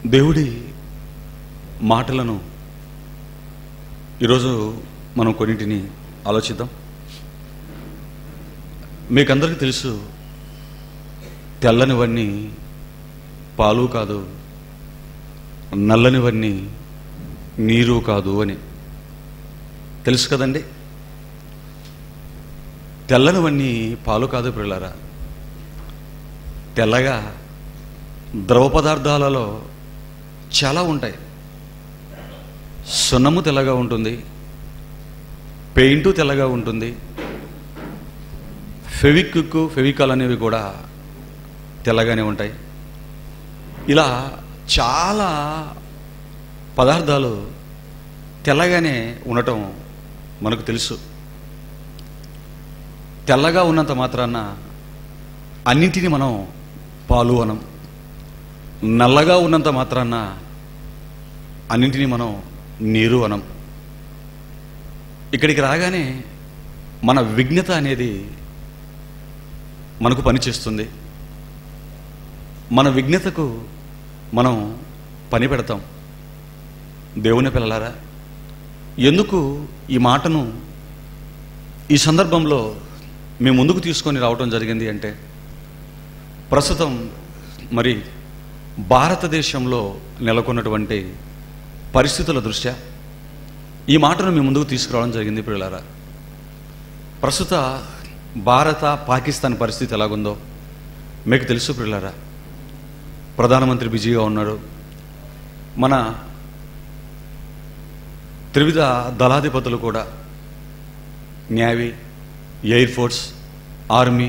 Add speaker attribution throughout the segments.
Speaker 1: దేవుడి మాటలను ఈరోజు మనం కొన్నింటిని ఆలోచిద్దాం మీకందరికీ తెలుసు తెల్లనివన్నీ పాలు కాదు నల్లనివన్నీ నీరు కాదు అని తెలుసు కదండి తెల్లనివన్నీ పాలు కాదు పిల్లరా తెల్లగా ద్రవ పదార్థాలలో చాలా ఉంటాయి సున్నము తెల్లగా ఉంటుంది పెయింటు తెల్లగా ఉంటుంది ఫెవిక్విక్ ఫెవికాల్ అనేవి కూడా తెల్లగానే ఉంటాయి ఇలా చాలా పదార్థాలు తెల్లగానే ఉండటం మనకు తెలుసు తెల్లగా ఉన్నంత మాత్రాన అన్నింటినీ మనం పాలు అనం నల్లగా ఉన్నంత మాత్రాన అన్నింటినీ మనం నీరు అనం ఇక్కడికి రాగానే మన విఘ్నత అనేది మనకు పనిచేస్తుంది మన విఘ్నతకు మనం పని పెడతాం దేవుని పిల్లలారా ఎందుకు ఈ మాటను ఈ సందర్భంలో మేము ముందుకు తీసుకొని రావడం జరిగింది అంటే ప్రస్తుతం మరి భారతదేశంలో నెలకొన్నటువంటి పరిస్థితుల దృష్ట్యా ఈ మాటను మేము ముందుకు తీసుకురావడం జరిగింది పిల్లలారా ప్రస్తుత భారత పాకిస్తాన్ పరిస్థితి ఎలాగుందో మీకు తెలుసు పిల్లలారా ప్రధానమంత్రి బిజీగా ఉన్నాడు మన త్రివిధ దళాధిపతులు కూడా నేవీ ఎయిర్ ఫోర్స్ ఆర్మీ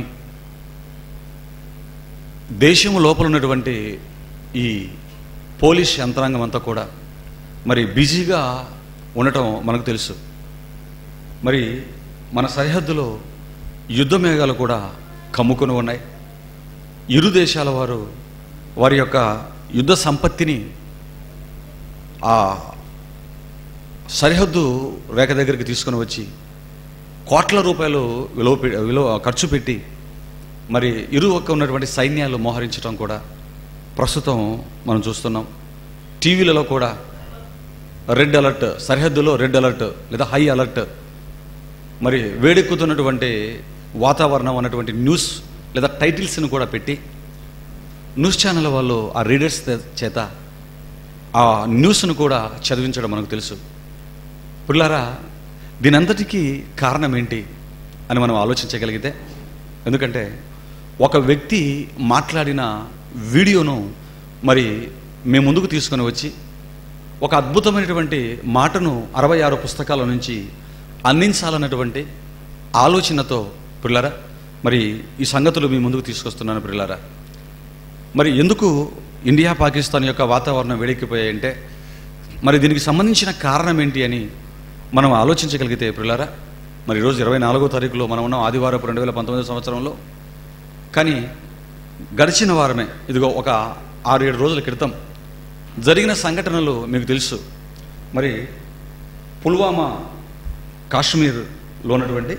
Speaker 1: దేశం లోపల ఉన్నటువంటి ఈ పోలీస్ యంత్రాంగం అంతా కూడా మరి బిజీగా ఉండటం మనకు తెలుసు మరి మన సరిహద్దులో యుద్ధ మేఘాలు కూడా కమ్ముకొని ఉన్నాయి ఇరు దేశాల వారు వారి యొక్క యుద్ధ సంపత్తిని ఆ సరిహద్దు రేఖ దగ్గరికి తీసుకొని వచ్చి కోట్ల రూపాయలు విలువ పె- విలువ ఖర్చు పెట్టి మరి ఇరు ఒక్క ఉన్నటువంటి సైన్యాలు మోహరించడం కూడా ప్రస్తుతం మనం చూస్తున్నాం టీవీలలో కూడా రెడ్ అలర్ట్ సరిహద్దులో రెడ్ అలర్ట్ లేదా హై అలర్ట్ మరి వేడెక్కుతున్నటువంటి వాతావరణం అన్నటువంటి న్యూస్ లేదా టైటిల్స్ని కూడా పెట్టి న్యూస్ ఛానల్ వాళ్ళు ఆ రీడర్స్ చేత ఆ న్యూస్ను కూడా చదివించడం మనకు తెలుసు పిల్లారా దీనంతటికీ కారణం ఏంటి అని మనం ఆలోచించగలిగితే ఎందుకంటే ఒక వ్యక్తి మాట్లాడిన వీడియోను మరి మేము ముందుకు తీసుకొని వచ్చి ఒక అద్భుతమైనటువంటి మాటను అరవై ఆరు పుస్తకాల నుంచి అందించాలన్నటువంటి ఆలోచనతో పిల్లరా మరి ఈ సంగతులు మీ ముందుకు తీసుకొస్తున్నాను పిల్లారా మరి ఎందుకు ఇండియా పాకిస్తాన్ యొక్క వాతావరణం వేడెక్కిపోయాయంటే మరి దీనికి సంబంధించిన కారణం ఏంటి అని మనం ఆలోచించగలిగితే పిల్లారా మరి ఈరోజు ఇరవై నాలుగో తారీఖులో మనం ఉన్నాం ఆదివారం రెండు వేల పంతొమ్మిది సంవత్సరంలో కానీ గడిచిన వారమే ఇదిగో ఒక ఆరు ఏడు రోజుల క్రితం జరిగిన సంఘటనలు మీకు తెలుసు మరి పుల్వామా కాశ్మీర్లో ఉన్నటువంటి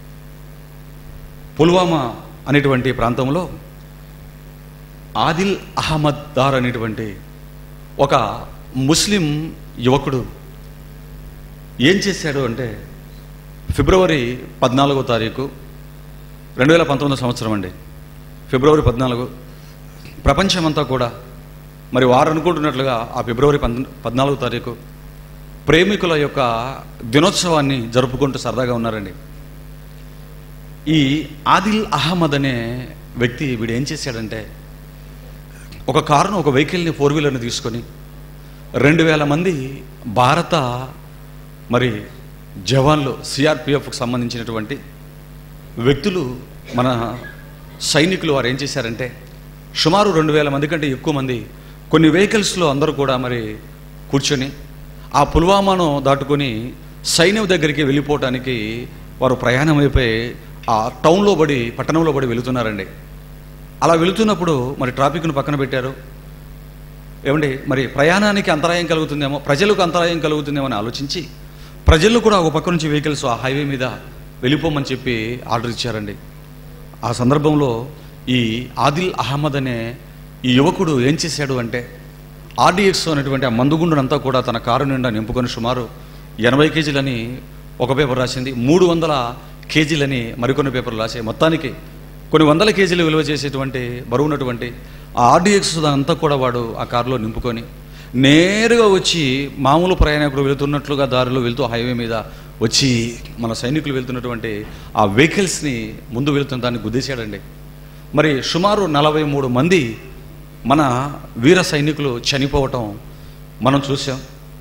Speaker 1: పుల్వామా అనేటువంటి ప్రాంతంలో ఆదిల్ అహ్మద్ దార్ అనేటువంటి ఒక ముస్లిం యువకుడు ఏం చేశాడు అంటే ఫిబ్రవరి పద్నాలుగో తారీఖు రెండు వేల పంతొమ్మిదో సంవత్సరం అండి ఫిబ్రవరి పద్నాలుగు ప్రపంచమంతా కూడా మరి వారు అనుకుంటున్నట్లుగా ఆ ఫిబ్రవరి పద్ పద్నాలుగో తారీఖు ప్రేమికుల యొక్క దినోత్సవాన్ని జరుపుకుంటూ సరదాగా ఉన్నారండి ఈ ఆదిల్ అహ్మద్ అనే వ్యక్తి వీడు ఏం చేశాడంటే ఒక కారును ఒక వెహికల్ని ఫోర్ వీలర్ని తీసుకొని రెండు వేల మంది భారత మరి జవాన్లు సిఆర్పిఎఫ్కి సంబంధించినటువంటి వ్యక్తులు మన సైనికులు వారు ఏం చేశారంటే సుమారు రెండు వేల మంది కంటే ఎక్కువ మంది కొన్ని వెహికల్స్లో అందరూ కూడా మరి కూర్చొని ఆ పుల్వామాను దాటుకొని సైన్యం దగ్గరికి వెళ్ళిపోవటానికి వారు ప్రయాణం అయిపోయి ఆ టౌన్లో పడి పట్టణంలో పడి వెళుతున్నారండి అలా వెళుతున్నప్పుడు మరి ట్రాఫిక్ను పక్కన పెట్టారు ఏమండి మరి ప్రయాణానికి అంతరాయం కలుగుతుందేమో ప్రజలకు అంతరాయం కలుగుతుందేమో అని ఆలోచించి ప్రజలు కూడా ఒక పక్క నుంచి వెహికల్స్ ఆ హైవే మీద వెళ్ళిపోమని చెప్పి ఆర్డర్ ఇచ్చారండి ఆ సందర్భంలో ఈ ఆదిల్ అహ్మద్ అనే ఈ యువకుడు ఏం చేశాడు అంటే ఆర్డీఎక్స్ అనేటువంటి ఆ మందుగుండునంతా కూడా తన కారు నిండా నింపుకొని సుమారు ఎనభై కేజీలని ఒక పేపర్ రాసింది మూడు వందల కేజీలని మరికొన్ని పేపర్లు రాసాయి మొత్తానికి కొన్ని వందల కేజీలు విలువ చేసేటువంటి బరువు ఉన్నటువంటి ఆ ఆర్డీఎక్స్ అంతా కూడా వాడు ఆ కారులో నింపుకొని నేరుగా వచ్చి మామూలు ప్రయాణికుడు వెళుతున్నట్లుగా దారిలో వెళ్తూ హైవే మీద వచ్చి మన సైనికులు వెళ్తున్నటువంటి ఆ వెహికల్స్ని ముందు వెళ్తున్న దాన్ని గుద్దేశాడండి మరి సుమారు నలభై మూడు మంది మన వీర సైనికులు చనిపోవటం మనం చూసాం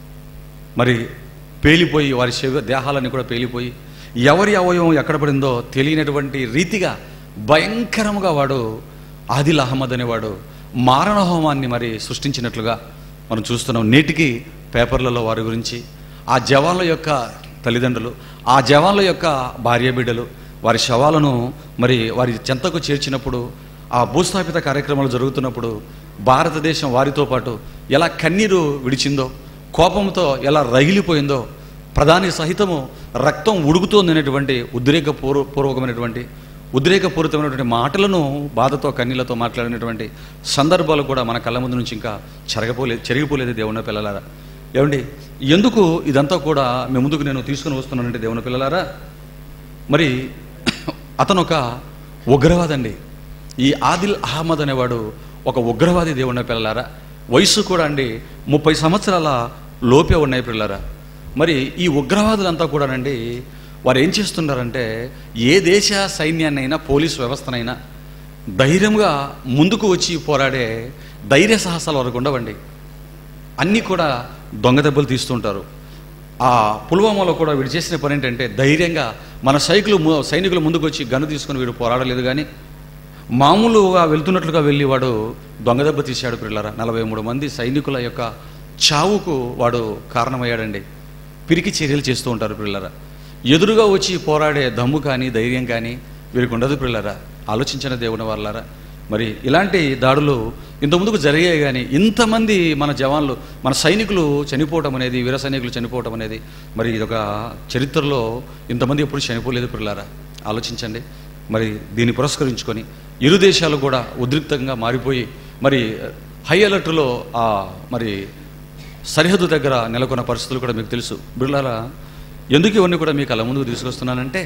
Speaker 1: మరి పేలిపోయి వారి శవ దేహాలన్నీ కూడా పేలిపోయి ఎవరి అవయవం ఎక్కడ పడిందో తెలియనటువంటి రీతిగా భయంకరముగా వాడు ఆదిల్ అహ్మద్ అనేవాడు మారణ హోమాన్ని మరి సృష్టించినట్లుగా మనం చూస్తున్నాం నేటికి పేపర్లలో వారి గురించి ఆ జవాన్ల యొక్క తల్లిదండ్రులు ఆ జవాన్ల యొక్క భార్య బిడ్డలు వారి శవాలను మరి వారి చెంతకు చేర్చినప్పుడు ఆ భూస్థాపిత కార్యక్రమాలు జరుగుతున్నప్పుడు భారతదేశం వారితో పాటు ఎలా కన్నీరు విడిచిందో కోపంతో ఎలా రగిలిపోయిందో ప్రధాని సహితము రక్తం ఉడుకుతోంది అనేటువంటి ఉద్రేక పూర్వ పూర్వకమైనటువంటి ఉద్రేకపూరితమైనటువంటి మాటలను బాధతో కన్నీళ్లతో మాట్లాడినటువంటి సందర్భాలు కూడా మన కళ్ళ ముందు నుంచి ఇంకా చెరగపోలేదు చెరిగిపోలేదు దేవుని పిల్లలారా ఏమండి ఎందుకు ఇదంతా కూడా మీ ముందుకు నేను తీసుకుని వస్తున్నానంటే దేవుని పిల్లలారా మరి అతను ఒక ఉగ్రవాదండి ఈ ఆదిల్ అహ్మద్ అనేవాడు ఒక ఉగ్రవాది దేవుని పిల్లలారా వయసు కూడా అండి ముప్పై సంవత్సరాల లోపే ఉన్నాయి పిల్లలారా మరి ఈ ఉగ్రవాదులంతా కూడానండి వారు ఏం చేస్తున్నారంటే ఏ దేశ సైన్యాన్నైనా పోలీస్ వ్యవస్థనైనా ధైర్యంగా ముందుకు వచ్చి పోరాడే ధైర్య సాహసాలు వరకు ఉండవండి అన్నీ కూడా దొంగ దెబ్బలు తీస్తుంటారు ఆ పుల్వామాలో కూడా వీడు చేసిన పని ఏంటంటే ధైర్యంగా మన సైకులు ము- సైనికులు ముందుకు వచ్చి గన్ను తీసుకుని వీడు పోరాడలేదు కానీ మామూలుగా వెళ్తున్నట్లుగా వెళ్ళి వాడు దొంగ దెబ్బ తీశాడు పిల్లరా నలభై మూడు మంది సైనికుల యొక్క చావుకు వాడు కారణమయ్యాడండి పిరికి చర్యలు చేస్తూ ఉంటారు పిల్లరా ఎదురుగా వచ్చి పోరాడే దమ్ము కానీ ధైర్యం కానీ వీరికి ఉండదు పిల్లరా ఆలోచించిన దేవుని వాళ్ళారా మరి ఇలాంటి దాడులు ఇంత ముందుకు జరిగాయి కానీ ఇంతమంది మన జవాన్లు మన సైనికులు చనిపోవటం అనేది వీర సైనికులు చనిపోవటం అనేది మరి ఇదొక చరిత్రలో ఇంతమంది ఎప్పుడు చనిపోలేదు పిల్లారా ఆలోచించండి మరి దీన్ని పురస్కరించుకొని ఇరు దేశాలు కూడా ఉద్రిక్తంగా మారిపోయి మరి హై అలర్ట్లో ఆ మరి సరిహద్దు దగ్గర నెలకొన్న పరిస్థితులు కూడా మీకు తెలుసు బిర్లారా ఎందుకు ఇవన్నీ కూడా మీకు అలా ముందుకు తీసుకొస్తున్నానంటే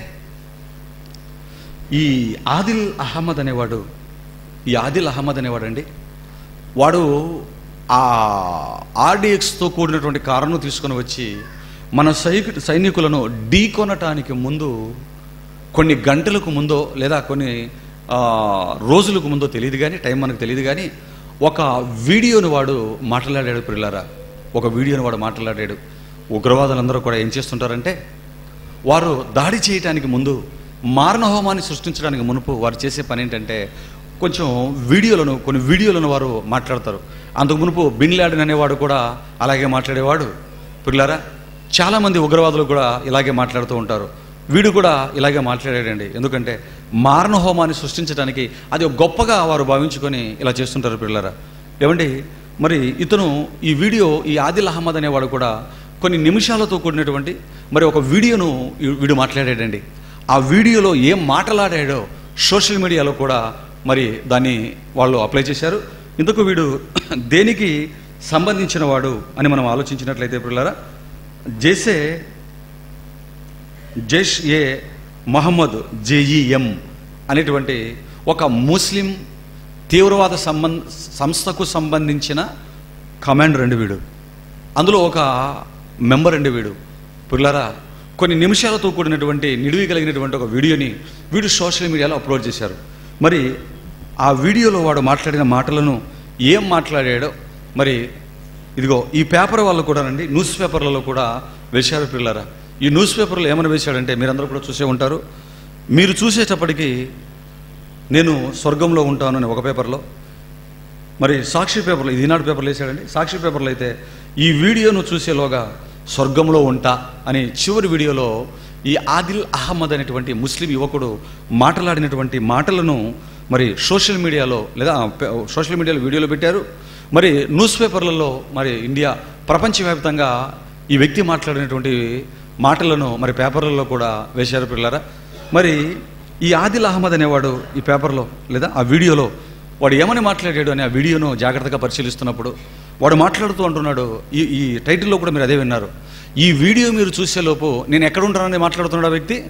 Speaker 1: ఈ ఆదిల్ అహ్మద్ అనేవాడు ఈ ఆదిల్ అహ్మద్ అనేవాడు అండి వాడు ఆ ఆర్డిఎక్స్తో కూడినటువంటి కారును తీసుకొని వచ్చి మన సైకు సైనికులను ఢీకొనటానికి ముందు కొన్ని గంటలకు ముందో లేదా కొన్ని ఆ, రోజులకు ముందో తెలియదు కానీ టైం మనకు తెలియదు కానీ ఒక వీడియోని వాడు మాట్లాడాడు పిల్లరా ఒక వీడియోని వాడు మాట్లాడాడు ఉగ్రవాదులందరూ కూడా ఏం చేస్తుంటారంటే వారు దాడి చేయటానికి ముందు మారణ హోమాన్ని సృష్టించడానికి మునుపు వారు చేసే పని ఏంటంటే కొంచెం వీడియోలను కొన్ని వీడియోలను వారు మాట్లాడతారు అంతకు మునుపు బిన్ లాడెన్ అనేవాడు కూడా అలాగే మాట్లాడేవాడు పిల్లారా చాలామంది ఉగ్రవాదులు కూడా ఇలాగే మాట్లాడుతూ ఉంటారు వీడు కూడా ఇలాగే మాట్లాడాడండి ఎందుకంటే మారణ హోమాన్ని సృష్టించడానికి అది ఒక గొప్పగా వారు భావించుకొని ఇలా చేస్తుంటారు పిల్లరా ఏమండి మరి ఇతను ఈ వీడియో ఈ ఆదిల్ అహ్మద్ అనేవాడు కూడా కొన్ని నిమిషాలతో కూడినటువంటి మరి ఒక వీడియోను ఈ- వీడు మాట్లాడాడండి ఆ వీడియోలో ఏం మాట్లాడాడో సోషల్ మీడియాలో కూడా మరి దాన్ని వాళ్ళు అప్లై చేశారు ఇందుకు వీడు దేనికి సంబంధించిన వాడు అని మనం ఆలోచించినట్లయితే పిల్లరా జేసే జైష్ ఏ మహమ్మద్ జేఈఎం అనేటువంటి ఒక ముస్లిం తీవ్రవాద సంబంధ సంస్థకు సంబంధించిన కమాండర్ అండి వీడు అందులో ఒక మెంబర్ అండి వీడు పిల్లరా కొన్ని నిమిషాలతో కూడినటువంటి నిడివి కలిగినటువంటి ఒక వీడియోని వీడు సోషల్ మీడియాలో అప్లోడ్ చేశారు మరి ఆ వీడియోలో వాడు మాట్లాడిన మాటలను ఏం మాట్లాడాడో మరి ఇదిగో ఈ పేపర్ వాళ్ళు కూడానండి న్యూస్ పేపర్లలో కూడా వేశారు పిల్లరా ఈ న్యూస్ పేపర్లో ఏమని వేశాడంటే మీరందరూ కూడా చూసే ఉంటారు మీరు చూసేటప్పటికి నేను స్వర్గంలో ఉంటాను అని ఒక పేపర్లో మరి సాక్షి పేపర్లో ఇది ఈనాడు పేపర్లో వేసాడండి సాక్షి పేపర్లో అయితే ఈ వీడియోను చూసేలోగా స్వర్గంలో ఉంటా అని చివరి వీడియోలో ఈ ఆదిల్ అహ్మద్ అనేటువంటి ముస్లిం యువకుడు మాట్లాడినటువంటి మాటలను మరి సోషల్ మీడియాలో లేదా పే- సోషల్ మీడియాలో వీడియోలో పెట్టారు మరి న్యూస్ పేపర్లలో మరి ఇండియా ప్రపంచవ్యాప్తంగా ఈ వ్యక్తి మాట్లాడినటువంటి మాటలను మరి పేపర్లలో కూడా వేశారు పిల్లరా మరి ఈ ఆదిల్ అహ్మద్ అనేవాడు ఈ పేపర్లో లేదా ఆ వీడియోలో వాడు ఏమని మాట్లాడాడు అని ఆ వీడియోను జాగ్రత్తగా పరిశీలిస్తున్నప్పుడు వాడు మాట్లాడుతూ అంటున్నాడు ఈ ఈ టైటిల్లో కూడా మీరు అదే విన్నారు ఈ వీడియో మీరు చూసేలోపు నేను ఎక్కడ ఉంటానని మాట్లాడుతున్నాడు ఆ వ్యక్తి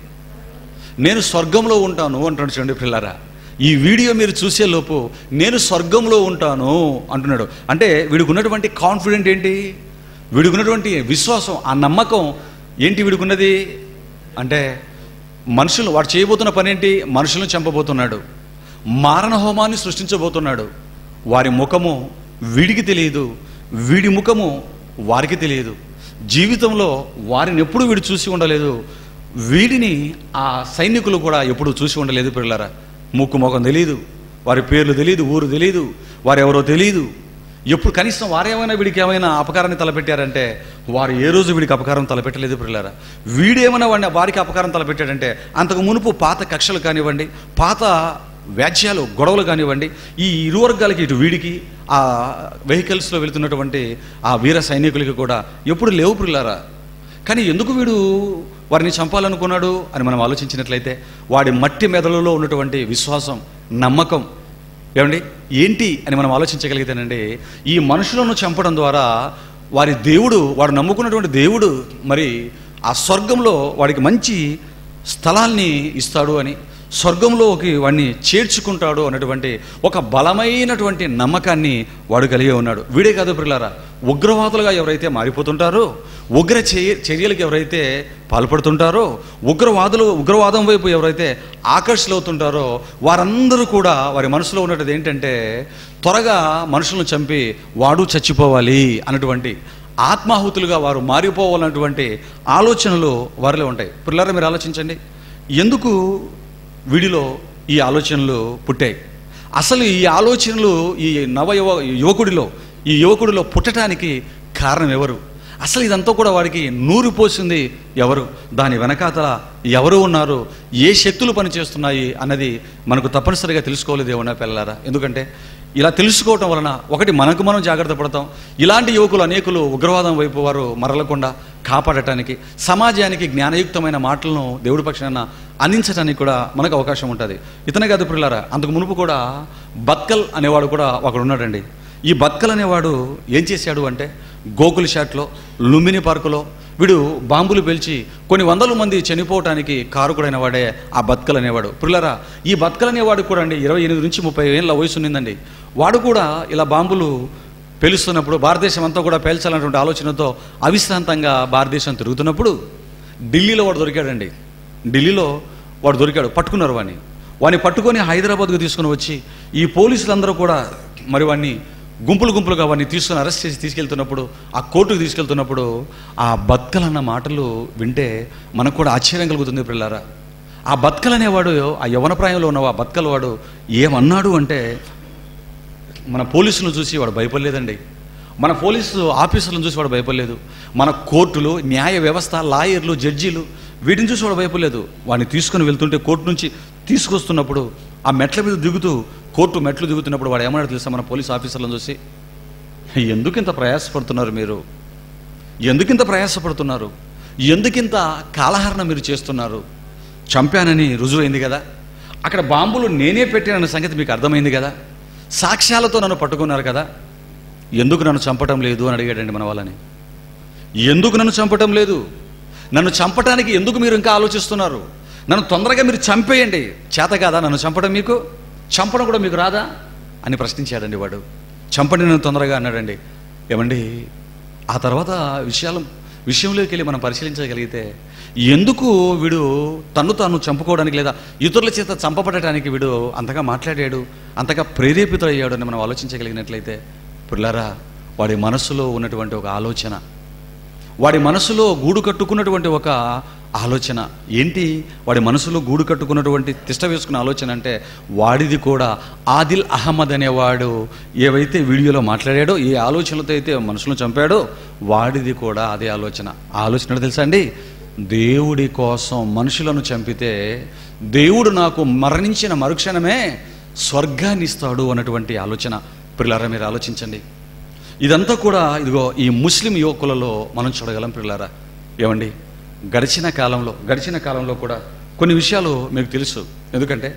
Speaker 1: నేను స్వర్గంలో ఉంటాను అంటాడు చూడండి పిల్లరా ఈ వీడియో మీరు చూసేలోపు నేను స్వర్గంలో ఉంటాను అంటున్నాడు అంటే వీడికి ఉన్నటువంటి కాన్ఫిడెంట్ ఏంటి వీడికి ఉన్నటువంటి విశ్వాసం ఆ నమ్మకం ఏంటి వీడికి ఉన్నది అంటే మనుషులు వాడు చేయబోతున్న పని ఏంటి మనుషులను చంపబోతున్నాడు మారణ హోమాన్ని సృష్టించబోతున్నాడు వారి ముఖము వీడికి తెలియదు వీడి ముఖము వారికి తెలియదు జీవితంలో వారిని ఎప్పుడు వీడు చూసి ఉండలేదు వీడిని ఆ సైనికులు కూడా ఎప్పుడు చూసి ఉండలేదు పిల్లరా ముక్కు ముఖం తెలియదు వారి పేర్లు తెలియదు ఊరు తెలియదు వారెవరో తెలియదు ఎప్పుడు కనీసం వారేమైనా వీడికి ఏమైనా అపకారాన్ని తలపెట్టారంటే వారు ఏ రోజు వీడికి అపకారం తలపెట్టలేదు పిల్లరా వీడేమైనా వాడిని వారికి అపకారం తలపెట్టాడంటే అంతకు మునుపు పాత కక్షలు కానివ్వండి పాత వ్యాజ్యాలు గొడవలు కానివ్వండి ఈ ఇరు వర్గాలకి ఇటు వీడికి ఆ వెహికల్స్లో వెళుతున్నటువంటి ఆ వీర సైనికులకి కూడా ఎప్పుడు లేవు పిల్లారా కానీ ఎందుకు వీడు వారిని చంపాలనుకున్నాడు అని మనం ఆలోచించినట్లయితే వాడి మట్టి మెదడులో ఉన్నటువంటి విశ్వాసం నమ్మకం ఏమండి ఏంటి అని మనం ఆలోచించగలిగితేనండి ఈ మనుషులను చంపడం ద్వారా వారి దేవుడు వాడు నమ్ముకున్నటువంటి దేవుడు మరి ఆ స్వర్గంలో వాడికి మంచి స్థలాల్ని ఇస్తాడు అని స్వర్గంలోకి వాడిని చేర్చుకుంటాడు అన్నటువంటి ఒక బలమైనటువంటి నమ్మకాన్ని వాడు కలిగి ఉన్నాడు వీడే కాదు పిల్లారా ఉగ్రవాదులుగా ఎవరైతే మారిపోతుంటారో ఉగ్ర చర్య చర్యలకు ఎవరైతే పాల్పడుతుంటారో ఉగ్రవాదులు ఉగ్రవాదం వైపు ఎవరైతే ఆకర్షితులవుతుంటారో వారందరూ కూడా వారి మనసులో ఉన్నది ఏంటంటే త్వరగా మనుషులను చంపి వాడు చచ్చిపోవాలి అన్నటువంటి ఆత్మాహుతులుగా వారు మారిపోవాలన్నటువంటి ఆలోచనలు వారిలో ఉంటాయి పిల్లరా మీరు ఆలోచించండి ఎందుకు వీడిలో ఈ ఆలోచనలు పుట్టాయి అసలు ఈ ఆలోచనలు ఈ నవ యువ యువకుడిలో ఈ యువకుడిలో పుట్టడానికి కారణం ఎవరు అసలు ఇదంతా కూడా వాడికి నూరు పోసింది ఎవరు దాని వెనకాతల ఎవరు ఉన్నారు ఏ శక్తులు పనిచేస్తున్నాయి అన్నది మనకు తప్పనిసరిగా తెలుసుకోలేదు ఏమన్నా పిల్లలారా ఎందుకంటే ఇలా తెలుసుకోవటం వలన ఒకటి మనకు మనం జాగ్రత్త పడతాం ఇలాంటి యువకులు అనేకులు ఉగ్రవాదం వైపు వారు మరలకుండా కాపాడటానికి సమాజానికి జ్ఞానయుక్తమైన మాటలను దేవుడి పక్షాన అందించడానికి కూడా మనకు అవకాశం ఉంటుంది ఇతనే కాదు పిల్లారా అంతకు మునుపు కూడా బత్కల్ అనేవాడు కూడా ఒకడు ఉన్నాడండి ఈ బత్కల్ అనేవాడు ఏం చేశాడు అంటే గోకుల్ షాట్లో లుంబిని పార్కులో వీడు బాంబులు పేల్చి కొన్ని వందల మంది చనిపోవటానికి కారుకుడైన వాడే ఆ బత్కల్ అనేవాడు పిల్లరా ఈ బత్కల్ అనేవాడు కూడా అండి ఇరవై ఎనిమిది నుంచి ముప్పై ఏళ్ళ వయసు ఉన్నిందండి వాడు కూడా ఇలా బాంబులు పేలుస్తున్నప్పుడు భారతదేశం అంతా కూడా పేల్చాలన్నటువంటి ఆలోచనతో అవిశ్రాంతంగా భారతదేశం తిరుగుతున్నప్పుడు ఢిల్లీలో వాడు దొరికాడండి ఢిల్లీలో వాడు దొరికాడు పట్టుకున్నారు వాడిని వాడిని పట్టుకొని హైదరాబాద్కు తీసుకుని వచ్చి ఈ పోలీసులందరూ కూడా మరి వాడిని గుంపులు గుంపులుగా వాడిని తీసుకుని అరెస్ట్ చేసి తీసుకెళ్తున్నప్పుడు ఆ కోర్టుకు తీసుకెళ్తున్నప్పుడు ఆ బత్కలన్న మాటలు వింటే మనకు కూడా ఆశ్చర్యం కలుగుతుంది పిల్లారా ఆ బత్కల్ అనేవాడు ఆ యవన ప్రాయంలో ఉన్న ఆ బత్కల్ వాడు ఏమన్నాడు అంటే మన పోలీసులను చూసి వాడు భయపడలేదండి మన పోలీసు ఆఫీసర్లను చూసి వాడు భయపడలేదు మన కోర్టులు న్యాయ వ్యవస్థ లాయర్లు జడ్జీలు వీటిని చూసి వాడు భయపడలేదు వాడిని తీసుకుని వెళ్తుంటే కోర్టు నుంచి తీసుకొస్తున్నప్పుడు ఆ మెట్ల మీద దిగుతూ కోర్టు మెట్లు దిగుతున్నప్పుడు వాడు ఏమన్నాడు తెలుసా మన పోలీస్ ఆఫీసర్లను చూసి ఎందుకింత ప్రయాసపడుతున్నారు మీరు ఎందుకింత ప్రయాసపడుతున్నారు ఎందుకింత కాలహరణ మీరు చేస్తున్నారు చంపానని రుజువైంది కదా అక్కడ బాంబులు నేనే పెట్టానన్న సంగతి మీకు అర్థమైంది కదా సాక్ష్యాలతో నన్ను పట్టుకున్నారు కదా ఎందుకు నన్ను చంపటం లేదు అని అడిగాడండి మన వాళ్ళని ఎందుకు నన్ను చంపటం లేదు నన్ను చంపటానికి ఎందుకు మీరు ఇంకా ఆలోచిస్తున్నారు నన్ను తొందరగా మీరు చంపేయండి చేత కాదా నన్ను చంపడం మీకు చంపడం కూడా మీకు రాదా అని ప్రశ్నించాడండి వాడు చంపండి నన్ను తొందరగా అన్నాడండి ఏమండి ఆ తర్వాత విషయాలు విషయంలోకి వెళ్ళి మనం పరిశీలించగలిగితే ఎందుకు వీడు తన్ను తాను చంపుకోవడానికి లేదా ఇతరుల చేత చంపబడటానికి వీడు అంతగా మాట్లాడాడు అంతగా ప్రేరేపితుడయ్యాడు అని మనం ఆలోచించగలిగినట్లయితే పిల్లారా వాడి మనస్సులో ఉన్నటువంటి ఒక ఆలోచన వాడి మనసులో గూడు కట్టుకున్నటువంటి ఒక ఆలోచన ఏంటి వాడి మనసులో గూడు కట్టుకున్నటువంటి తిష్ట వేసుకున్న ఆలోచన అంటే వాడిది కూడా ఆదిల్ అహ్మద్ అనేవాడు ఏవైతే వీడియోలో మాట్లాడాడో ఏ ఆలోచనలతో అయితే మనుషులను చంపాడో వాడిది కూడా అదే ఆలోచన ఆ ఆలోచన ఏంటో తెలుసా అండి దేవుడి కోసం మనుషులను చంపితే దేవుడు నాకు మరణించిన మరుక్షణమే స్వర్గాన్ని ఇస్తాడు అన్నటువంటి ఆలోచన పిల్లారా మీరు ఆలోచించండి ఇదంతా కూడా ఇదిగో ఈ ముస్లిం యువకులలో మనం చూడగలం పిల్లారా ఏమండి గడిచిన కాలంలో గడిచిన కాలంలో కూడా కొన్ని విషయాలు మీకు తెలుసు ఎందుకంటే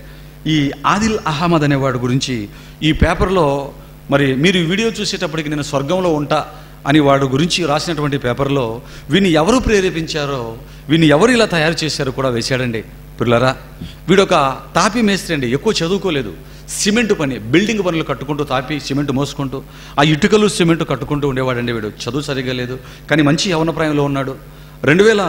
Speaker 1: ఈ ఆదిల్ అహ్మద్ అనేవాడు గురించి ఈ పేపర్లో మరి మీరు ఈ వీడియో చూసేటప్పటికి నేను స్వర్గంలో ఉంటా అని వాడు గురించి రాసినటువంటి పేపర్లో వీని ఎవరు ప్రేరేపించారో వీని ఎవరు ఇలా తయారు చేశారో కూడా వేశాడండి పిల్లరా వీడొక తాపి మేస్త్రి అండి ఎక్కువ చదువుకోలేదు సిమెంట్ పని బిల్డింగ్ పనులు కట్టుకుంటూ తాపి సిమెంట్ మోసుకుంటూ ఆ ఇటుకలు సిమెంట్ కట్టుకుంటూ ఉండేవాడండి వీడు చదువు సరిగా లేదు కానీ మంచి యవనప్రాయంలో ఉన్నాడు రెండు వేల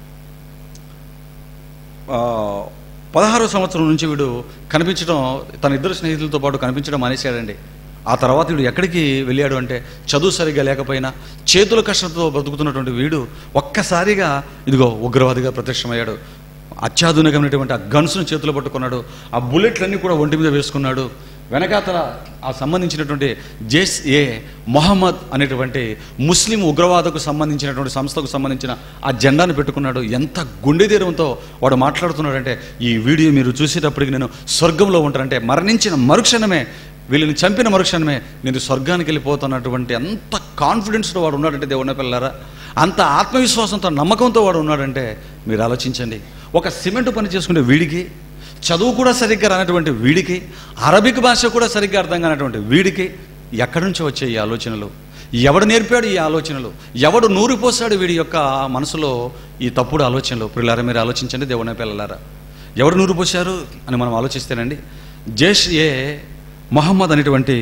Speaker 1: ఆ, పదహారో సంవత్సరం నుంచి వీడు కనిపించడం తన ఇద్దరు స్నేహితులతో పాటు కనిపించడం మానేశాడండి ఆ తర్వాత వీడు ఎక్కడికి వెళ్ళాడు అంటే చదువు సరిగ్గా లేకపోయినా చేతుల కష్టంతో బ్రతుకుతున్నటువంటి వీడు ఒక్కసారిగా ఇదిగో ఉగ్రవాదిగా ప్రత్యక్షమయ్యాడు అత్యాధునికమైనటువంటి ఆ గన్స్ను చేతిలో పట్టుకున్నాడు ఆ బుల్లెట్లన్నీ కూడా ఒంటి మీద వేసుకున్నాడు వెనకాతల ఆ సంబంధించినటువంటి జేస్ ఏ మొహమ్మద్ అనేటువంటి ముస్లిం ఉగ్రవాదకు సంబంధించినటువంటి సంస్థకు సంబంధించిన ఆ జెండాను పెట్టుకున్నాడు ఎంత గుండె ధైర్యంతో వాడు మాట్లాడుతున్నాడంటే ఈ వీడియో మీరు చూసేటప్పటికి నేను స్వర్గంలో ఉంటానంటే మరణించిన మరుక్షణమే వీళ్ళని చంపిన మరుక్షణమే నేను స్వర్గానికి వెళ్ళిపోతున్నటువంటి అంత కాన్ఫిడెన్స్తో వాడు ఉన్నాడంటే దేవుని పిల్లరా అంత ఆత్మవిశ్వాసంతో నమ్మకంతో వాడు ఉన్నాడంటే మీరు ఆలోచించండి ఒక సిమెంట్ పని చేసుకునే వీడికి చదువు కూడా సరిగ్గా రానటువంటి వీడికి అరబిక్ భాష కూడా సరిగ్గా అర్థం కానటువంటి వీడికి ఎక్కడి నుంచి వచ్చే ఈ ఆలోచనలు ఎవడు నేర్పాడు ఈ ఆలోచనలు ఎవడు నూరిపోసాడు వీడి యొక్క మనసులో ఈ తప్పుడు ఆలోచనలు పిల్లారా మీరు ఆలోచించండి దేవుని పిల్లలారా ఎవరు నూరిపోశారు అని మనం ఆలోచిస్తేనండి జేష్ ఏ మొహమ్మద్ అనేటువంటి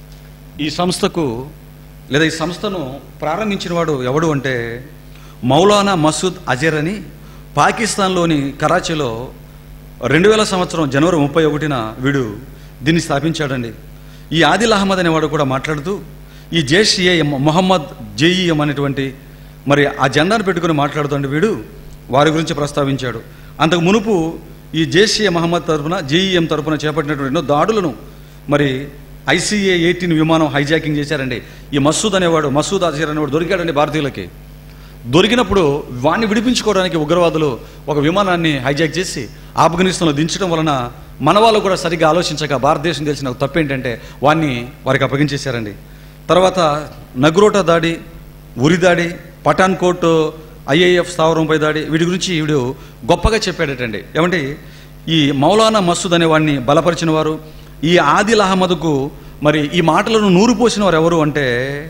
Speaker 1: ఈ సంస్థకు లేదా ఈ సంస్థను ప్రారంభించిన వాడు ఎవడు అంటే మౌలానా మసూద్ అజర్ అని పాకిస్తాన్లోని కరాచీలో రెండు వేల సంవత్సరం జనవరి ముప్పై ఒకటిన వీడు దీన్ని స్థాపించాడండి ఈ ఆదిల్ అహ్మద్ అనేవాడు కూడా మాట్లాడుతూ ఈ జేష్ ఏ మొహమ్మద్ జేఈఎం అనేటువంటి మరి ఆ జెండాను పెట్టుకుని మాట్లాడుతుంటే వీడు వారి గురించి ప్రస్తావించాడు అంతకు మునుపు ఈ జేష్ ఏ మహమ్మద్ తరపున జేఈఎం తరపున చేపట్టినటువంటి ఎన్నో దాడులను మరి ఐసీఏ ఎయిటీన్ విమానం హైజాకింగ్ చేశారండి ఈ మసూద్ అనేవాడు మసూద్ అజీర్ అనేవాడు దొరికాడండి భారతీయులకి దొరికినప్పుడు వాణ్ణి విడిపించుకోవడానికి ఉగ్రవాదులు ఒక విమానాన్ని హైజాక్ చేసి ఆఫ్ఘనిస్తాన్లో దించడం వలన మన వాళ్ళు కూడా సరిగ్గా ఆలోచించక భారతదేశం తెలిసిన ఒక తప్పు ఏంటంటే వాణ్ణి వారికి అప్పగించేశారండి తర్వాత నగ్రోటా దాడి ఉరి దాడి పఠాన్ కోట్ ఐఏఎఫ్ స్థావరంపై దాడి వీటి గురించి వీడు గొప్పగా చెప్పాడటండి ఏమంటే ఈ మౌలానా మసూద్ అనే వాడిని బలపరిచిన వారు ఈ ఆదిల్ అహ్మద్కు మరి ఈ మాటలను నూరు పోసిన వారు ఎవరు అంటే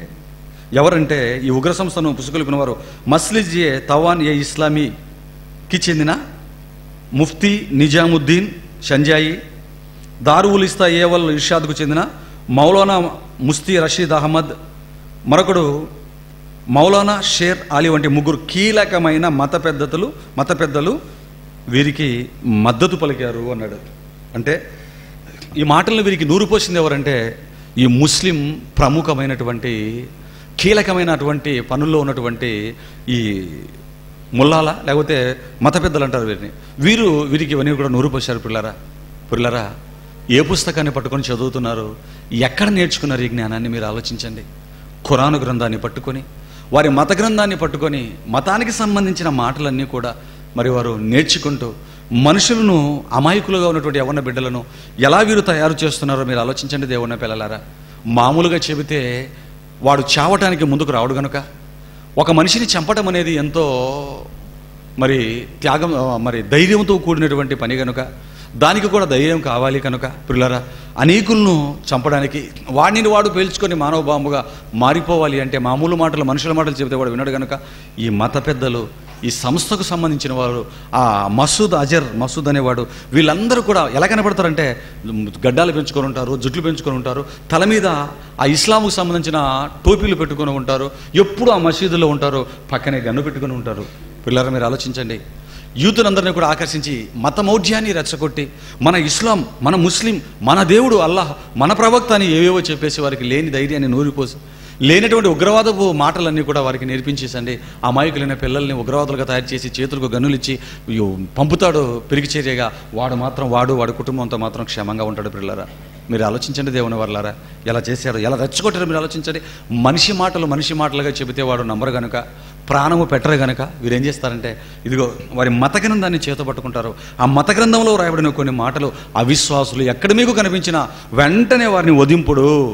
Speaker 1: ఎవరంటే ఈ ఉగ్ర సంస్థను పుసుకొల్పిన వారు మస్లిజ్ ఏ తవాన్ ఏ ఇస్లామీకి చెందిన ముఫ్తీ నిజాముద్దీన్ షంజాయి దారువుల్ ఇస్తా ఏవల్ ఇర్షాద్కు చెందిన మౌలానా ముస్తీ రషీద్ అహ్మద్ మరొకడు మౌలానా షేర్ అలీ వంటి ముగ్గురు కీలకమైన మత పెద్దలు మత పెద్దలు వీరికి మద్దతు పలికారు అన్నాడు అంటే ఈ మాటలను వీరికి నూరుపోసింది ఎవరంటే ఈ ముస్లిం ప్రముఖమైనటువంటి కీలకమైనటువంటి పనుల్లో ఉన్నటువంటి ఈ ముల్లాల లేకపోతే మత పెద్దలు అంటారు వీరిని వీరు వీరికి ఇవన్నీ కూడా నూరుపోశారు పిల్లరా పిల్లరా ఏ పుస్తకాన్ని పట్టుకొని చదువుతున్నారు ఎక్కడ నేర్చుకున్నారు ఈ జ్ఞానాన్ని మీరు ఆలోచించండి ఖురాను గ్రంథాన్ని పట్టుకొని వారి మత గ్రంథాన్ని పట్టుకొని మతానికి సంబంధించిన మాటలన్నీ కూడా మరి వారు నేర్చుకుంటూ మనుషులను అమాయకులుగా ఉన్నటువంటి యవన బిడ్డలను ఎలా వీరు తయారు చేస్తున్నారో మీరు ఆలోచించండి దేవుని పిల్లలారా మామూలుగా చెబితే వాడు చావటానికి ముందుకు రావడు గనుక ఒక మనిషిని చంపడం అనేది ఎంతో మరి త్యాగం ఆ, మరి ధైర్యంతో కూడినటువంటి పని కనుక దానికి కూడా ధైర్యం కావాలి కనుక పిల్లరా అనేకులను చంపడానికి వాడిని వాడు పేల్చుకొని మానవ బాంబుగా మారిపోవాలి అంటే మామూలు మాటలు మనుషుల మాటలు చెబితే వాడు వినడు కనుక ఈ మత పెద్దలు ఈ సంస్థకు సంబంధించిన వారు ఆ మసూద్ అజర్ మసూద్ అనేవాడు వీళ్ళందరూ కూడా ఎలా కనపడతారంటే గడ్డాలు పెంచుకొని ఉంటారు జుట్లు పెంచుకొని ఉంటారు తల మీద ఆ ఇస్లాంకు సంబంధించిన టోపీలు పెట్టుకొని ఉంటారు ఎప్పుడు ఆ మసీదులో ఉంటారు పక్కనే గన్ను పెట్టుకొని ఉంటారు పిల్లరా మీరు ఆలోచించండి యూతులందరినీ కూడా ఆకర్షించి మతమౌఢ్యాన్ని రెచ్చగొట్టి మన ఇస్లాం మన ముస్లిం మన దేవుడు అల్లాహ్ మన ప్రవక్త అని ఏవేవో చెప్పేసి వారికి లేని ధైర్యాన్ని నూరిపోసి లేనటువంటి ఉగ్రవాదపు మాటలన్నీ కూడా వారికి నేర్పించేసండి అమాయకులైన పిల్లల్ని ఉగ్రవాదులుగా తయారు చేసి చేతులకు గన్నులు ఇచ్చి అయ్యో, పంపుతాడు పెరిగిచేరియగా వాడు మాత్రం వాడు వాడి కుటుంబంతో మాత్రం క్షేమంగా ఉంటాడు పిల్లరా మీరు ఆలోచించండి దేవుని వర్లారా ఎలా చేశారు ఎలా రెచ్చగొట్టారు మీరు ఆలోచించండి మనిషి మాటలు మనిషి మాటలుగా చెబితే వాడు నమ్మరు గనుక ప్రాణము పెట్టరు గనుక వీరేం చేస్తారంటే ఇదిగో వారి మత గ్రంథాన్ని చేత పట్టుకుంటారు ఆ మత గ్రంథంలో రాయబడిన కొన్ని మాటలు అవిశ్వాసులు ఎక్కడ మీకు కనిపించినా వెంటనే వారిని వదింపుడు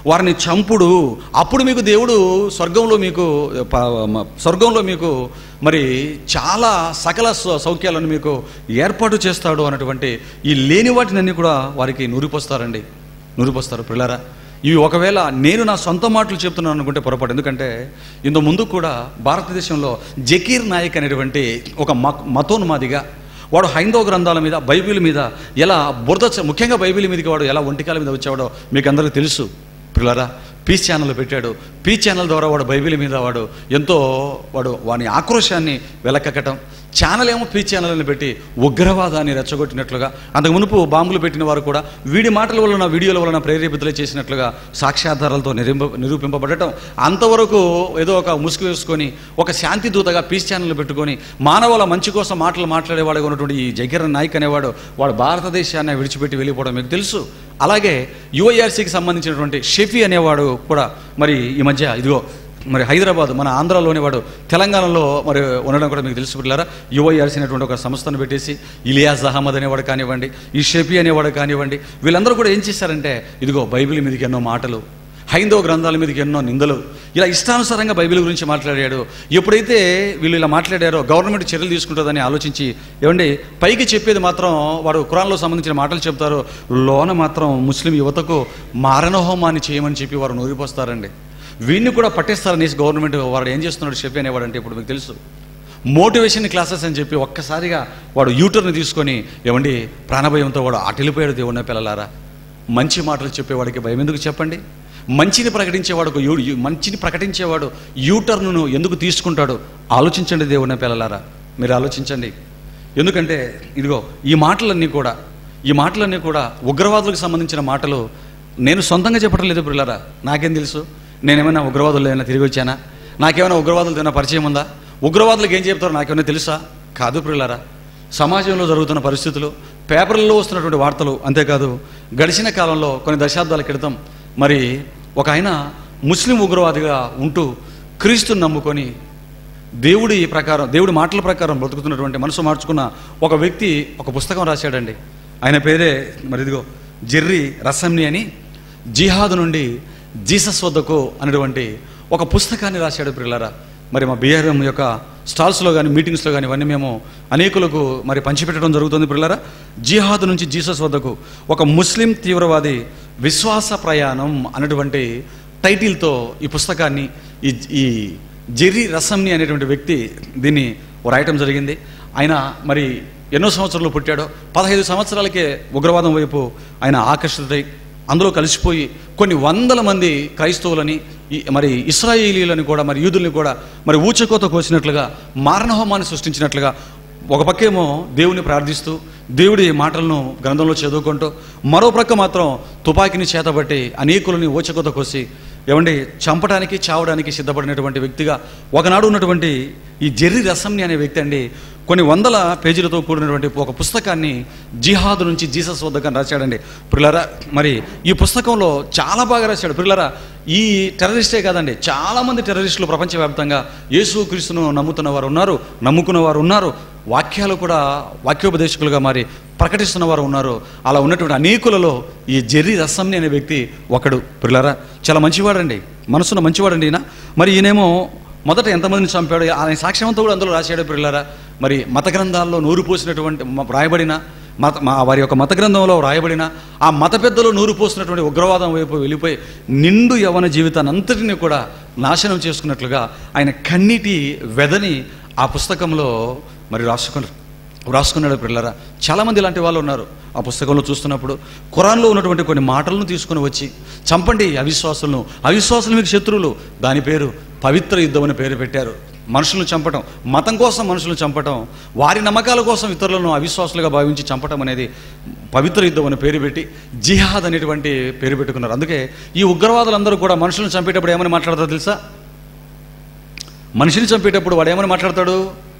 Speaker 1: వారిని చంపుడు అప్పుడు మీకు దేవుడు స్వర్గంలో మీకు ప- మ- స్వర్గంలో మీకు మరి చాలా సకల సౌ- సౌఖ్యాలను మీకు ఏర్పాటు చేస్తాడు అన్నటువంటి ఈ లేని వాటినన్నీ కూడా వారికి నూరిపోస్తారండి నూరిపోస్తారు పిల్లరా ఇవి ఒకవేళ నేను నా సొంత మాటలు చెప్తున్నాను అనుకుంటే పొరపాటు ఎందుకంటే ఇంత ముందు కూడా భారతదేశంలో జకీర్ నాయక్ అనేటువంటి ఒక మ మతోన్మాదిగా వాడు హైందవ గ్రంథాల మీద బైబిల్ మీద ఎలా బురద చ- ముఖ్యంగా బైబిల్ మీదకి వాడు ఎలా ఒంటికాల మీద వచ్చేవాడో మీకు అందరికీ తెలుసు పిల్లరా పీస్ ఛానల్ పెట్టాడు పీస్ ఛానల్ ద్వారా వాడు బైబిల్ మీద వాడు ఎంతో వాడు వాని ఆక్రోశాన్ని వెలకక్కటం ఛానల్ ఏమో పీస్ ఛానల్ అని పెట్టి ఉగ్రవాదాన్ని రెచ్చగొట్టినట్లుగా అంతకు మునుపు బాంబులు పెట్టిన వారు కూడా వీడి మాటల వలన వీడియోల వలన ప్రేరేపితులే చేసినట్లుగా సాక్ష్యాధారాలతో నిరింప నిరూపింపబడటం అంతవరకు ఏదో ఒక ముసుగు వేసుకొని ఒక శాంతి దూతగా పీస్ ఛానల్ పెట్టుకొని మానవుల మంచి కోసం మాటలు మాట్లాడేవాడుగా ఉన్నటువంటి ఈ జగీర్ నాయక్ అనేవాడు వాడు భారతదేశాన్ని విడిచిపెట్టి వెళ్ళిపోవడం మీకు తెలుసు అలాగే యుఐఆర్సీకి సంబంధించినటువంటి షెఫీ అనేవాడు కూడా మరి ఈ మధ్య ఇదిగో మరి హైదరాబాద్ మన ఆంధ్రాలోని వాడు తెలంగాణలో మరి ఉండడం కూడా మీకు తెలుసు పిల్లరా యుఐఆర్సీ అనేటువంటి ఒక సంస్థను పెట్టేసి ఇలియాజ్ అహ్మద్ అనేవాడు కానివ్వండి ఈ షెఫీ అనేవాడు కానివ్వండి వీళ్ళందరూ కూడా ఏం చేశారంటే ఇదిగో బైబిల్ మీదకి ఎన్నో మాటలు హైందవ గ్రంథాల మీదకి ఎన్నో నిందలు ఇలా ఇష్టానుసారంగా బైబిల్ గురించి మాట్లాడాడు ఎప్పుడైతే వీళ్ళు ఇలా మాట్లాడారో గవర్నమెంట్ చర్యలు తీసుకుంటుందని ఆలోచించి ఏమండి పైకి చెప్పేది మాత్రం వాడు ఖురాన్లో సంబంధించిన మాటలు చెప్తారు లోన మాత్రం ముస్లిం యువతకు మారణహోమాన్ని చేయమని చెప్పి వారు నూరిపోస్తారండి వీడిని కూడా పట్టేస్తారనేసి గవర్నమెంట్ వాడు ఏం చేస్తున్నాడు షెఫీ అనేవాడు అంటే ఇప్పుడు మీకు తెలుసు మోటివేషన్ క్లాసెస్ అని చెప్పి ఒక్కసారిగా వాడు యూటర్ని తీసుకొని ఏమండి ప్రాణభయంతో వాడు అటెళ్ళిపోయాడు దేవున్న పిల్లలారా మంచి మాటలు చెప్పేవాడికి భయం ఎందుకు చెప్పండి మంచిని ప్రకటించేవాడు యూ యూ- మంచిని ప్రకటించేవాడు యూటర్ను ఎందుకు తీసుకుంటాడు ఆలోచించండి దేవున్న పిల్లలారా మీరు ఆలోచించండి ఎందుకంటే ఇదిగో ఈ మాటలన్నీ కూడా ఈ మాటలన్నీ కూడా ఉగ్రవాదులకు సంబంధించిన మాటలు నేను సొంతంగా చెప్పడం లేదు పిల్లరా నాకేం తెలుసు నేనేమైనా ఉగ్రవాదులు ఏమైనా తిరిగి వచ్చానా నాకేమైనా ఉగ్రవాదులతో ఏమైనా పరిచయం ఉందా ఉగ్రవాదులకు ఏం చెప్తారో నాకేమైనా తెలుసా కాదు పిల్లరా సమాజంలో జరుగుతున్న పరిస్థితులు పేపర్లలో వస్తున్నటువంటి వార్తలు అంతేకాదు గడిచిన కాలంలో కొన్ని దశాబ్దాల క్రితం మరి ఒక ఆయన ముస్లిం ఉగ్రవాదిగా ఉంటూ క్రీస్తుని నమ్ముకొని దేవుడి ప్రకారం దేవుడి మాటల ప్రకారం బ్రతుకుతున్నటువంటి మనసు మార్చుకున్న ఒక వ్యక్తి ఒక పుస్తకం రాశాడండి ఆయన పేరే మరి ఇదిగో జెర్రీ రసమ్ని అని జిహాద్ నుండి జీసస్ వద్దకు అనేటువంటి ఒక పుస్తకాన్ని రాశాడు పిల్లరా మరి మా బీఆర్ఎం యొక్క స్టాల్స్లో కానీ మీటింగ్స్లో కానీ ఇవన్నీ మేము అనేకులకు మరి పంచిపెట్టడం జరుగుతుంది పిల్లరా జిహాద్ నుంచి జీసస్ వద్దకు ఒక ముస్లిం తీవ్రవాది విశ్వాస ప్రయాణం అనేటువంటి టైటిల్తో ఈ పుస్తకాన్ని ఈ ఈ జెర్రీ రసంని అనేటువంటి వ్యక్తి దీన్ని రాయటం జరిగింది ఆయన మరి ఎన్నో సంవత్సరాలు పుట్టాడో పదహైదు సంవత్సరాలకే ఉగ్రవాదం వైపు ఆయన ఆకర్షితుడై అందులో కలిసిపోయి కొన్ని వందల మంది క్రైస్తవులని ఈ మరి ఇస్రాయేలీలను కూడా మరి యూదుల్ని కూడా మరి ఊచకోత కోసినట్లుగా మారణహోమాన్ని సృష్టించినట్లుగా ఒక పక్కేమో దేవుని ప్రార్థిస్తూ దేవుడి మాటలను గ్రంథంలో చదువుకుంటూ మరో ప్రక్క మాత్రం తుపాకీని చేతబట్టి అనేకులని ఊచకోత కోసి ఏమండి చంపడానికి చావడానికి సిద్ధపడినటువంటి వ్యక్తిగా ఒకనాడు ఉన్నటువంటి ఈ జెర్రీ రసంని అనే వ్యక్తి అండి కొన్ని వందల పేజీలతో కూడినటువంటి ఒక పుస్తకాన్ని జిహాద్ నుంచి జీసస్ వద్దకని రాశాడండి పిల్లరా మరి ఈ పుస్తకంలో చాలా బాగా రాశాడు పిల్లరా ఈ టెర్రరిస్టే కాదండి చాలామంది టెర్రరిస్టులు ప్రపంచవ్యాప్తంగా యేసు క్రీస్తును నమ్ముతున్న వారు ఉన్నారు నమ్ముకున్న వారు ఉన్నారు వాక్యాలు కూడా వాక్యోపదేశకులుగా మారి ప్రకటిస్తున్న వారు ఉన్నారు అలా ఉన్నటువంటి అనేకులలో ఈ జెర్రీ రసంని అనే వ్యక్తి ఒకడు పిల్లరా చాలా మంచివాడండి మనసున్న మంచివాడండి ఈయన మరి ఈయనేమో మొదట ఎంతమందిని చంపాడు ఆయన సాక్ష్యమంతా కూడా అందులో రాశాడు పిల్లరా మరి మత గ్రంథాల్లో నూరు పోసినటువంటి మ- రాయబడిన మత మా వారి యొక్క మత గ్రంథంలో రాయబడిన ఆ మత పెద్దలు నూరు పోసినటువంటి ఉగ్రవాదం వైపు వెళ్ళిపోయి నిండు యవన జీవితాన్ని అంతటిని కూడా నాశనం చేసుకున్నట్లుగా ఆయన కన్నీటి వెదని ఆ పుస్తకంలో మరి రాసుకున్నారు రాసుకున్నాడు పిల్లరా చాలామంది ఇలాంటి వాళ్ళు ఉన్నారు ఆ పుస్తకంలో చూస్తున్నప్పుడు ఖురాన్లో ఉన్నటువంటి కొన్ని మాటలను తీసుకుని వచ్చి చంపండి అవిశ్వాసులను అవిశ్వాసులు మీకు శత్రువులు దాని పేరు పవిత్ర యుద్ధం అని పేరు పెట్టారు మనుషులను చంపటం మతం కోసం మనుషులను చంపటం వారి నమ్మకాల కోసం ఇతరులను అవిశ్వాసులుగా భావించి చంపటం అనేది పవిత్ర యుద్ధం అని పేరు పెట్టి జిహాద్ అనేటువంటి పేరు పెట్టుకున్నారు అందుకే ఈ ఉగ్రవాదులందరూ కూడా మనుషులను చంపేటప్పుడు ఏమని మాట్లాడతారో తెలుసా మనిషిని చంపేటప్పుడు వాడు ఏమని మాట్లాడతాడు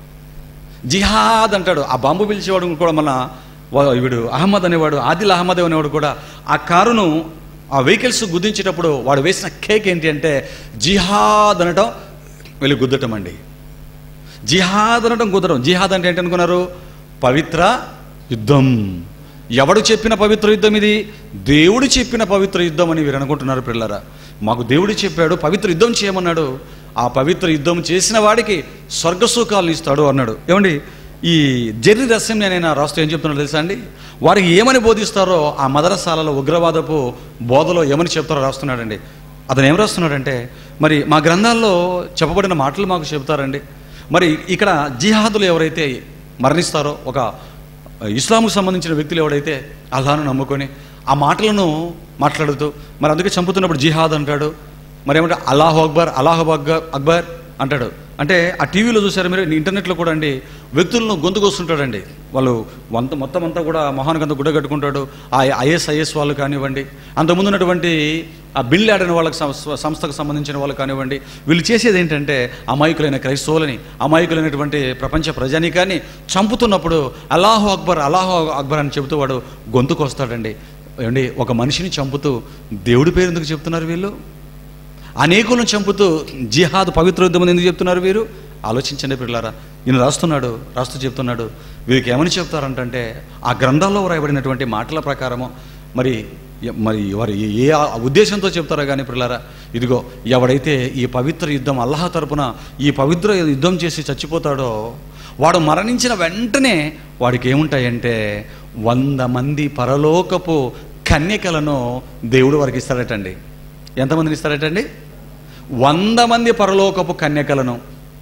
Speaker 1: జిహాద్ అంటాడు ఆ బాంబు పిలిచేవాడు కూడా మన వా- వీడు అహ్మద్ అనేవాడు ఆదిల్ అహ్మద్ అనేవాడు కూడా ఆ కారును ఆ వెహికల్స్ గుద్దించేటప్పుడు వాడు వేసిన కేక్ ఏంటి అంటే జిహాద్ అనటం వెళ్ళి గుద్దటం అండి జిహాద్ అనటం కుదరం జిహాద్ అంటే ఏంటి అనుకున్నారు పవిత్ర యుద్ధం ఎవడు చెప్పిన పవిత్ర యుద్ధం ఇది దేవుడు చెప్పిన పవిత్ర యుద్ధం అని వీరు అనుకుంటున్నారు పిల్లరా మాకు దేవుడు చెప్పాడు పవిత్ర యుద్ధం చేయమన్నాడు ఆ పవిత్ర యుద్ధం చేసిన వాడికి స్వర్గసుఖాలను ఇస్తాడు అన్నాడు ఏమండి ఈ జెర్రీ రస్యం నేను రాస్తూ ఏం చెప్తున్నాడు తెలుసా అండి వారికి ఏమని బోధిస్తారో ఆ మదరసాలలో ఉగ్రవాదపు బోధలో ఏమని చెప్తారో రాస్తున్నాడండి అతను ఏం రాస్తున్నాడంటే మరి మా గ్రంథాల్లో చెప్పబడిన మాటలు మాకు చెబుతారండి మరి ఇక్కడ జిహాదులు ఎవరైతే మరణిస్తారో ఒక ఇస్లాంకు సంబంధించిన వ్యక్తులు ఎవడైతే అల్లాను నమ్ముకొని ఆ మాటలను మాట్లాడుతూ మరి అందుకే చంపుతున్నప్పుడు జిహాద్ అంటాడు మరి ఏమంటే అల్లాహు అక్బర్ అల్లాహు అక్బర్ అక్బర్ అంటాడు అంటే ఆ టీవీలో చూసారు మీరు ఇంటర్నెట్లో కూడా అండి వ్యక్తులను గొంతుకొస్తుంటాడండి వాళ్ళు వంత మొత్తం అంతా కూడా మొహానికి అంతా గుడ్డ కట్టుకుంటాడు ఆ ఐఎస్ ఐఎస్ వాళ్ళు కానివ్వండి అంతకుముందు ఉన్నటువంటి ఆ బిల్ ఆడిన వాళ్ళకి సం- సంస్థకు సంబంధించిన వాళ్ళు కానివ్వండి వీళ్ళు చేసేది ఏంటంటే అమాయకులైన క్రైస్తవులని అమాయకులైనటువంటి ప్రపంచ ప్రజానీకాన్ని చంపుతున్నప్పుడు అల్లాహు అక్బర్ అల్లాహు అక్బర్ అని చెబుతూ వాడు గొంతుకొస్తాడండి ఏమండి ఒక మనిషిని చంపుతూ దేవుడి పేరు ఎందుకు చెప్తున్నారు వీళ్ళు అనేకులను చంపుతూ జిహాద్ పవిత్ర యుద్ధం అని ఎందుకు చెప్తున్నారు వీరు ఆలోచించండి పిల్లారా ఈయన రాస్తున్నాడు రాస్తూ చెప్తున్నాడు వీరికి ఏమని చెప్తారంటే ఆ గ్రంథాల్లో వ్రాయబడినటువంటి మాటల ప్రకారము మరి ఎ- మరి వారు ఏ- ఏ ఆ ఉద్దేశంతో చెప్తారో కానీ పిల్లారా ఇదిగో ఎవడైతే ఈ పవిత్ర యుద్ధం అల్లాహ్ తరపున ఈ పవిత్ర యుద్ధం చేసి చచ్చిపోతాడో వాడు మరణించిన వెంటనే వాడికి ఏముంటాయంటే వంద మంది పరలోకపు కన్యకలను దేవుడు వారికి ఇస్తాడటండి ఎంతమందిని ఇస్తాడటండి వంద మంది పరలోకపు కన్యకలను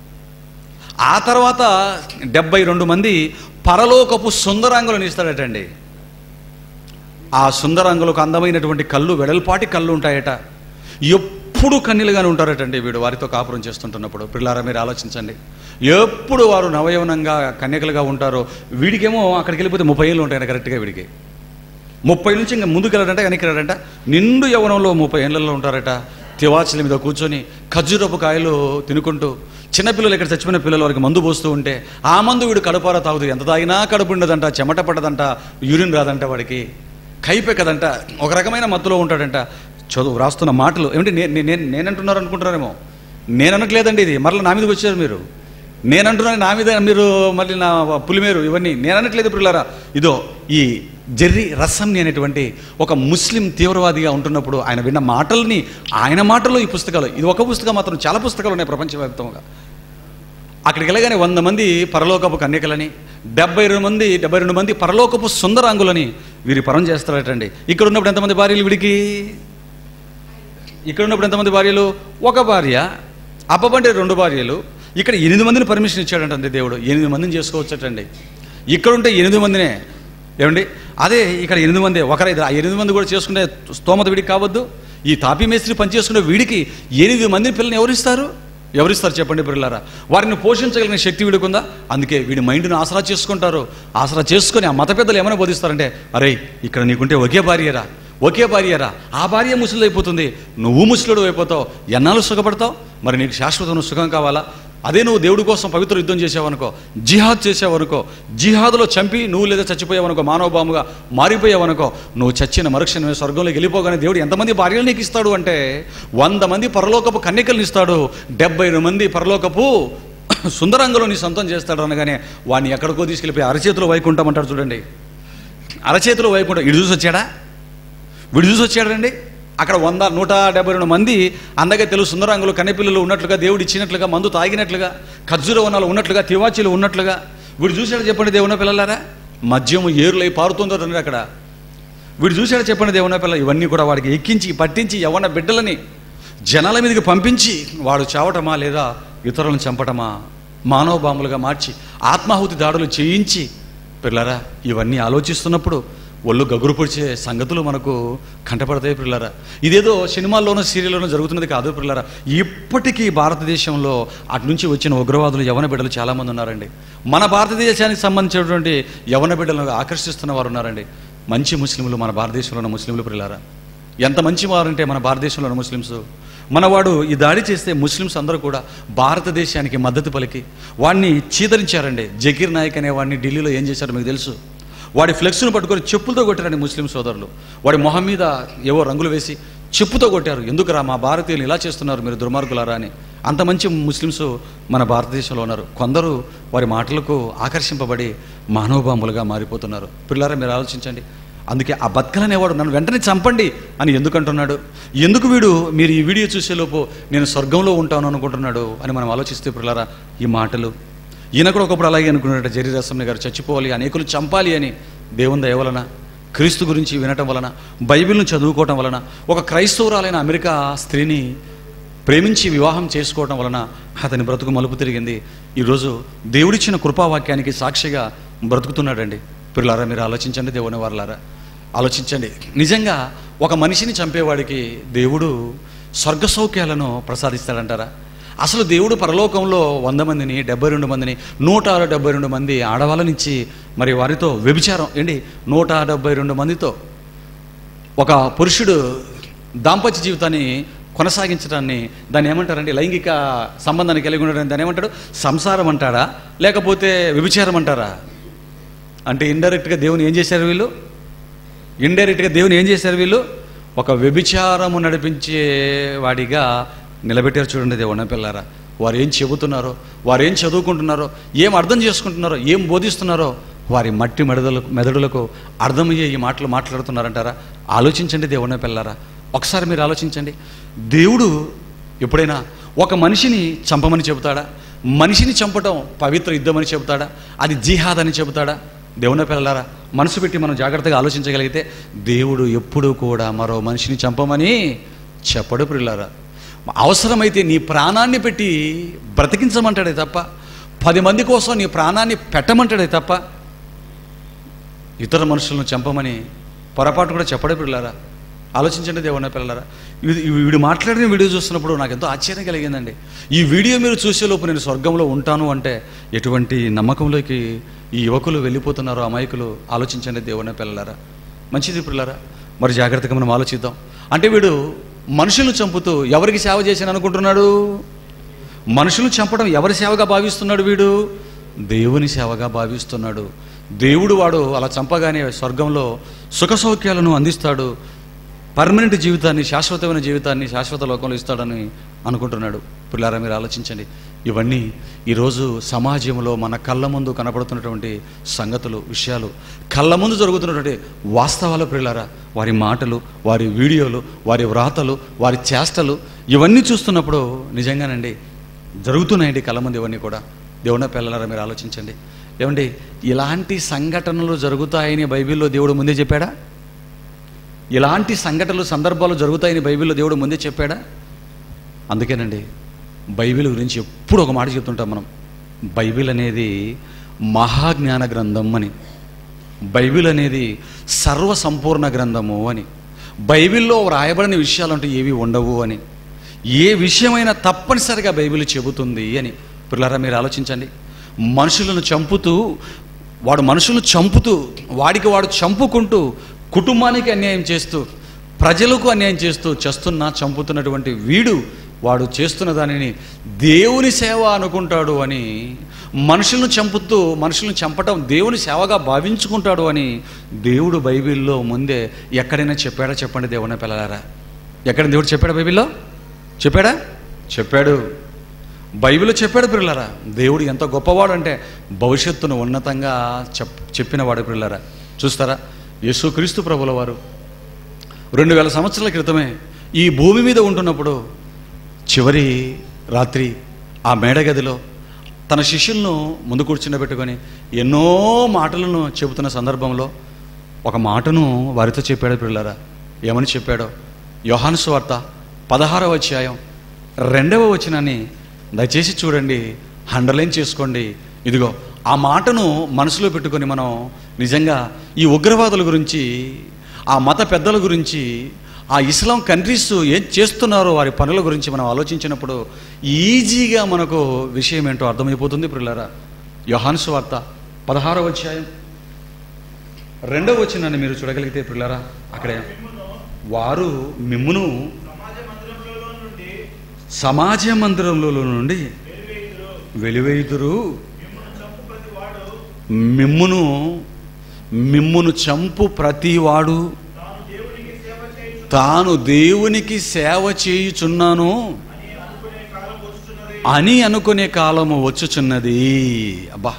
Speaker 1: ఆ తర్వాత డెబ్బై రెండు మంది పరలోకపు సుందరాంగులను ఇస్తాడటండి ఆ సుందరాంగులకు అందమైనటువంటి కళ్ళు వెడల్పాటి కళ్ళు ఉంటాయట ఎప్పుడు కన్నీలుగానే ఉంటారటండి వీడు వారితో కాపురం చేస్తుంటున్నప్పుడు పిల్లారా మీరు ఆలోచించండి ఎప్పుడు వారు నవయవనంగా కన్యకలుగా ఉంటారో వీడికేమో అక్కడికి వెళ్ళిపోతే ముప్పై ఏళ్ళు ఉంటాయి కరెక్ట్గా వీడికి ముప్పై నుంచి ఇంకా ముందుకు వెళ్ళాడంట వెనక్కి వెళ్ళాడంట నిండు యవనంలో ముప్పై ఏళ్ళల్లో ఉంటారట తివాచల మీద కూర్చొని ఖర్జూరపు కాయలు తినుకుంటూ చిన్నపిల్లలు ఇక్కడ చచ్చిపోయిన పిల్లలు వారికి మందు పోస్తూ ఉంటే ఆ మందు వీడు కడుపారా తాగుతూ ఎంత తాగినా కడుపు ఉండదంట చెమట పడదంట యూరిన్ రాదంట వాడికి కైపెక్కదంట ఒక రకమైన మత్తులో ఉంటాడంట చదువు రాస్తున్న మాటలు ఏమిటి నే- నే- నేను నేనంటున్నారు అనుకుంటున్నారేమో నేను అనట్లేదండి ఇది మరలా నా మీదకి వచ్చారు మీరు నేనంటున్నాను నా మీద మీరు మళ్ళీ నా పులిమేరు ఇవన్నీ నేను అనట్లేదు పిల్లరా ఇదో ఈ జెర్రీ రసంని అనేటువంటి ఒక ముస్లిం తీవ్రవాదిగా ఉంటున్నప్పుడు ఆయన విన్న మాటల్ని ఆయన మాటల్లో ఈ పుస్తకాలు ఇది ఒక పుస్తకం మాత్రం చాలా పుస్తకాలు ఉన్నాయి ప్రపంచవ్యాప్తంగా అక్కడికి వెళ్ళగానే వంద మంది పరలోకపు కన్యకలని డెబ్బై రెండు మంది డెబ్బై రెండు మంది పరలోకపు సుందరాంగులని వీరి పరం చేస్తారటండి ఇక్కడ ఉన్నప్పుడు ఎంతమంది భార్యలు వీడికి ఇక్కడ ఉన్నప్పుడు ఎంతమంది భార్యలు ఒక భార్య అప్పబంటే రెండు భార్యలు ఇక్కడ ఎనిమిది మందిని పర్మిషన్ ఇచ్చాడంటండి దేవుడు ఎనిమిది మందిని చేసుకోవచ్చటండి ఇక్కడ ఉంటే ఎనిమిది మందినే ఏమండి అదే ఇక్కడ ఎనిమిది మంది ఒకరైదు ఆ ఎనిమిది మంది కూడా చేసుకునే స్తోమత వీడికి కావద్దు ఈ తాపీ మేస్త్రి పని చేసుకునే వీడికి ఎనిమిది మంది పిల్లల్ని ఎవరిస్తారు ఎవరిస్తారు చెప్పండి పిల్లలారా వారిని పోషించగలిగిన శక్తి వీడికి ఉందా అందుకే వీడి మైండ్ని ఆసరా చేసుకుంటారు ఆసరా చేసుకొని ఆ మత పెద్దలు ఏమైనా బోధిస్తారంటే అరే ఇక్కడ నీకుంటే ఒకే భార్యరా ఒకే భార్యరా ఆ భార్య ముసలి అయిపోతుంది నువ్వు ముసలుడు అయిపోతావు ఎన్నాళ్ళు సుఖపడతావు మరి నీకు శాశ్వతమైన సుఖం కావాలా అదే నువ్వు దేవుడి కోసం పవిత్ర యుద్ధం చేసావనుకో జిహాద్ చేసావనుకో జిహాద్లో చంపి నువ్వు లేదా చచ్చిపోయావనుకో మానవబాముగా మారిపోయావనుకో నువ్వు చచ్చిన మరుక్షణమే స్వర్గంలోకి వెళ్ళిపోగానే దేవుడు ఎంతమంది భార్యలు నీకు ఇస్తాడు అంటే వంద మంది పరలోకపు కన్యకలను ఇస్తాడు డెబ్బై మంది పరలోకపు సుందరంగులు నీ సొంతం చేస్తాడు అనగానే వాడిని ఎక్కడికో తీసుకెళ్ళిపోయి అరచేతిలో వైకుంఠం అంటాడు చూడండి అరచేతిలో వైకుంఠం ఇటు చూసి వచ్చాడా వీడు చూసి వచ్చాడండి అక్కడ వంద నూట డెబ్బై రెండు మంది అందగా తెలుగు సుందరాంగులు కన్నెపిల్లలు ఉన్నట్లుగా దేవుడు ఇచ్చినట్లుగా మందు తాగినట్లుగా ఖర్జూర వనాలు ఉన్నట్లుగా తివాచీలు ఉన్నట్లుగా వీడు చూశాడు చెప్పండి దేవున పిల్లలారా మద్యము ఏరులై పారుతుందో రండి అక్కడ వీడు చూశాడు చెప్పండి దేవున పిల్ల ఇవన్నీ కూడా వాడికి ఎక్కించి పట్టించి యవన బిడ్డలని జనాల మీదకి పంపించి వాడు చావటమా లేదా ఇతరులను చంపటమా మానవబాములుగా మార్చి ఆత్మాహుతి దాడులు చేయించి పిల్లరా ఇవన్నీ ఆలోచిస్తున్నప్పుడు ఒళ్ళు గగురు పొడిచే సంగతులు మనకు కంటపడతాయి పిల్లరా ఇదేదో సినిమాల్లోనూ సీరియల్లోనూ జరుగుతున్నది కాదు పిల్లరా ఇప్పటికీ భారతదేశంలో అటు నుంచి వచ్చిన ఉగ్రవాదులు యవన బిడ్డలు చాలామంది ఉన్నారండి మన భారతదేశానికి సంబంధించినటువంటి యవన బిడ్డలను ఆకర్షిస్తున్న వారు ఉన్నారండి మంచి ముస్లింలు మన భారతదేశంలో ఉన్న ముస్లింలు పిల్లరా ఎంత మంచి వారంటే మన భారతదేశంలో ఉన్న ముస్లిమ్స్ మనవాడు ఈ దాడి చేస్తే ముస్లిమ్స్ అందరూ కూడా భారతదేశానికి మద్దతు పలికి వాడిని చీదరించారండి జకీర్ నాయక్ అనే వాడిని ఢిల్లీలో ఏం చేశారో మీకు తెలుసు వాడి ఫ్లెక్స్ను పట్టుకొని చెప్పులతో కొట్టారండి ముస్లిం సోదరులు వాడి మొహం మీద ఏవో రంగులు వేసి చెప్పుతో కొట్టారు ఎందుకురా మా భారతీయులు ఇలా చేస్తున్నారు మీరు దుర్మార్గులారా అని అంత మంచి ముస్లిమ్స్ మన భారతదేశంలో ఉన్నారు కొందరు వారి మాటలకు ఆకర్షింపబడి మానవబాంబులుగా మారిపోతున్నారు పిల్లారా మీరు ఆలోచించండి అందుకే ఆ బతకలనేవాడు నన్ను వెంటనే చంపండి అని ఎందుకు అంటున్నాడు ఎందుకు వీడు మీరు ఈ వీడియో చూసేలోపు నేను స్వర్గంలో ఉంటాను అనుకుంటున్నాడు అని మనం ఆలోచిస్తే పిల్లారా ఈ మాటలు ఈయన కూడా ఒకప్పుడు అలాగే అనుకున్నాడు జరీరసమ్ని గారు చచ్చిపోవాలి అనేకులు చంపాలి అని దేవుని దయ వలన క్రీస్తు గురించి వినటం వలన బైబిల్ను చదువుకోవటం వలన ఒక క్రైస్తవురాలైన అమెరికా స్త్రీని ప్రేమించి వివాహం చేసుకోవటం వలన అతని బ్రతుకు మలుపు తిరిగింది ఈరోజు దేవుడిచ్చిన కృపావాక్యానికి సాక్షిగా బ్రతుకుతున్నాడండి పిల్లారా మీరు ఆలోచించండి దేవుని వారులారా ఆలోచించండి నిజంగా ఒక మనిషిని చంపేవాడికి దేవుడు స్వర్గ సౌఖ్యాలను ప్రసాదిస్తాడంటారా అసలు దేవుడు పరలోకంలో వంద మందిని డెబ్బై రెండు మందిని నూట డెబ్బై రెండు మంది ఆడవాళ్ళనిచ్చి మరి వారితో వ్యభిచారం ఏంటి నూట డెబ్బై రెండు మందితో ఒక పురుషుడు దాంపత్య జీవితాన్ని కొనసాగించడాన్ని దాన్ని ఏమంటారండి లైంగిక సంబంధాన్ని కలిగి ఉండడం దాన్ని ఏమంటాడు సంసారం అంటాడా లేకపోతే వ్యభిచారం అంటారా అంటే ఇండైరెక్ట్గా దేవుని ఏం చేశారు వీళ్ళు ఇండైరెక్ట్గా దేవుని ఏం చేశారు వీళ్ళు ఒక వ్యభిచారము నడిపించే వాడిగా నిలబెట్టారు చూడండి దేవుని పిల్లారా వారు ఏం చెబుతున్నారో వారు ఏం చదువుకుంటున్నారో ఏం అర్థం చేసుకుంటున్నారో ఏం బోధిస్తున్నారో వారి మట్టి మెదడులకు మెదడులకు అర్థమయ్యే ఈ మాటలు మాట్లాడుతున్నారంటారా ఆలోచించండి దేవుని పిల్లారా ఒకసారి మీరు ఆలోచించండి దేవుడు ఎప్పుడైనా ఒక మనిషిని చంపమని చెబుతాడా మనిషిని చంపటం పవిత్ర యుద్ధమని చెబుతాడా అది జిహాద్ అని చెబుతాడా దేవుని పిల్లలారా మనసు పెట్టి మనం జాగ్రత్తగా ఆలోచించగలిగితే దేవుడు ఎప్పుడూ కూడా మరో మనిషిని చంపమని చెప్పడు పిల్లారా అవసరమైతే నీ ప్రాణాన్ని పెట్టి బ్రతికించమంటాడే తప్ప పది మంది కోసం నీ ప్రాణాన్ని పెట్టమంటాడే తప్ప ఇతర మనుషులను చంపమని పొరపాటు కూడా చెప్పడే పిల్లారా ఆలోచించండి దేవుని పిల్లలారా ఇది- వీడు మాట్లాడిన వీడియో చూస్తున్నప్పుడు నాకు ఎంతో ఆశ్చర్యం కలిగిందండి ఈ వీడియో మీరు చూసేలోపు నేను స్వర్గంలో ఉంటాను అంటే ఎటువంటి నమ్మకంలోకి ఈ యువకులు వెళ్ళిపోతున్నారో అమాయకులు ఆలోచించండి దేవుని పిల్లలారా మంచిది పిల్లలారా మరి జాగ్రత్తగా మనం ఆలోచిద్దాం అంటే వీడు మనుషులను చంపుతూ ఎవరికి సేవ చేశాను అనుకుంటున్నాడు మనుషులను చంపడం ఎవరి సేవగా భావిస్తున్నాడు వీడు దేవుని సేవగా భావిస్తున్నాడు దేవుడు వాడు అలా చంపగానే స్వర్గంలో సుఖ సౌఖ్యాలను అందిస్తాడు పర్మనెంట్ జీవితాన్ని శాశ్వతమైన జీవితాన్ని శాశ్వత లోకంలో ఇస్తాడని అనుకుంటున్నాడు పిల్లారా మీరు ఆలోచించండి ఇవన్నీ ఈరోజు సమాజంలో మన కళ్ళ ముందు కనపడుతున్నటువంటి సంగతులు విషయాలు కళ్ళ ముందు జరుగుతున్నటువంటి వాస్తవాల పిల్లారా వారి మాటలు వారి వీడియోలు వారి వ్రాతలు వారి చేష్టలు ఇవన్నీ చూస్తున్నప్పుడు నిజంగానండి జరుగుతున్నాయండి కళ్ళ ముందు ఇవన్నీ కూడా దేవుని పిల్లలారా మీరు ఆలోచించండి ఏమండి ఇలాంటి సంఘటనలు జరుగుతాయని బైబిల్లో దేవుడు ముందే చెప్పాడా ఇలాంటి సంఘటనలు సందర్భాలు జరుగుతాయని బైబిల్లో దేవుడు ముందే చెప్పాడా అందుకేనండి బైబిల్ గురించి ఎప్పుడు ఒక మాట చెప్తుంటాం మనం బైబిల్ అనేది మహాజ్ఞాన గ్రంథం అని బైబిల్ అనేది సర్వ సంపూర్ణ గ్రంథము అని బైబిల్లో వ్రాయబడిన విషయాలు అంటే ఏవి ఉండవు అని ఏ విషయమైనా తప్పనిసరిగా బైబిల్ చెబుతుంది అని పిల్లరా మీరు ఆలోచించండి మనుషులను చంపుతూ వాడు మనుషులను చంపుతూ వాడికి వాడు చంపుకుంటూ కుటుంబానికి అన్యాయం చేస్తూ ప్రజలకు అన్యాయం చేస్తూ చేస్తున్న చంపుతున్నటువంటి వీడు వాడు చేస్తున్న దానిని దేవుని సేవ అనుకుంటాడు అని మనుషులను చంపుతూ మనుషులను చంపటం దేవుని సేవగా భావించుకుంటాడు అని దేవుడు బైబిల్లో ముందే ఎక్కడైనా చెప్పాడా చెప్పండి దేవుని పిల్లలారా ఎక్కడ దేవుడు చెప్పాడా బైబిల్లో చెప్పాడా చెప్పాడు బైబిల్లో చెప్పాడు పిల్లరా దేవుడు ఎంత గొప్పవాడు అంటే భవిష్యత్తును ఉన్నతంగా చెప్ చెప్పినవాడు పిల్లరా చూస్తారా యేసుక్రీస్తు ప్రభుల వారు రెండు వేల సంవత్సరాల క్రితమే ఈ భూమి మీద ఉంటున్నప్పుడు చివరి రాత్రి ఆ మేడగదిలో తన శిష్యులను ముందు కూర్చుండబెట్టుకొని ఎన్నో మాటలను చెబుతున్న సందర్భంలో ఒక మాటను వారితో చెప్పాడు పిల్లరా ఏమని చెప్పాడో యోహాను సువార్త పదహారవ అధ్యాయం రెండవ వచనాన్ని దయచేసి చూడండి అండర్లైన్ చేసుకోండి ఇదిగో ఆ మాటను మనసులో పెట్టుకొని మనం నిజంగా ఈ ఉగ్రవాదుల గురించి ఆ మత పెద్దల గురించి ఆ ఇస్లాం కంట్రీస్ ఏం చేస్తున్నారో వారి పనుల గురించి మనం ఆలోచించినప్పుడు ఈజీగా మనకు విషయం ఏంటో అర్థమైపోతుంది పిల్లరా యోహాను వార్త పదహారవ అధ్యాయం రెండవ వచనాన్ని మీరు చూడగలిగితే పిల్లరా అక్కడే వారు మిమ్మును సమాజ మందిరంలో నుండి వెలివేయుదురు మిమ్మును మిమ్మును చంపు ప్రతివాడు తాను దేవునికి సేవ చేయుచున్నాను అని అనుకునే కాలము వచ్చుచున్నది అబ్బా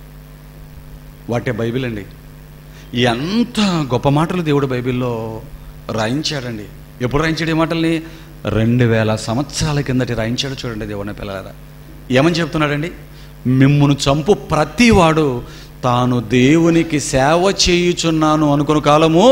Speaker 1: వాటే బైబిల్ అండి ఎంత గొప్ప మాటలు దేవుడు బైబిల్లో రాయించాడండి ఎప్పుడు రాయించాడు ఈ మాటల్ని రెండు వేల సంవత్సరాల కిందటి రాయించాడు చూడండి దేవుని పిల్లలారా ఏమని చెప్తున్నాడండి మిమ్మును చంపు ప్రతివాడు తాను దేవునికి సేవ చేయుచున్నాను అనుకున్న కాలము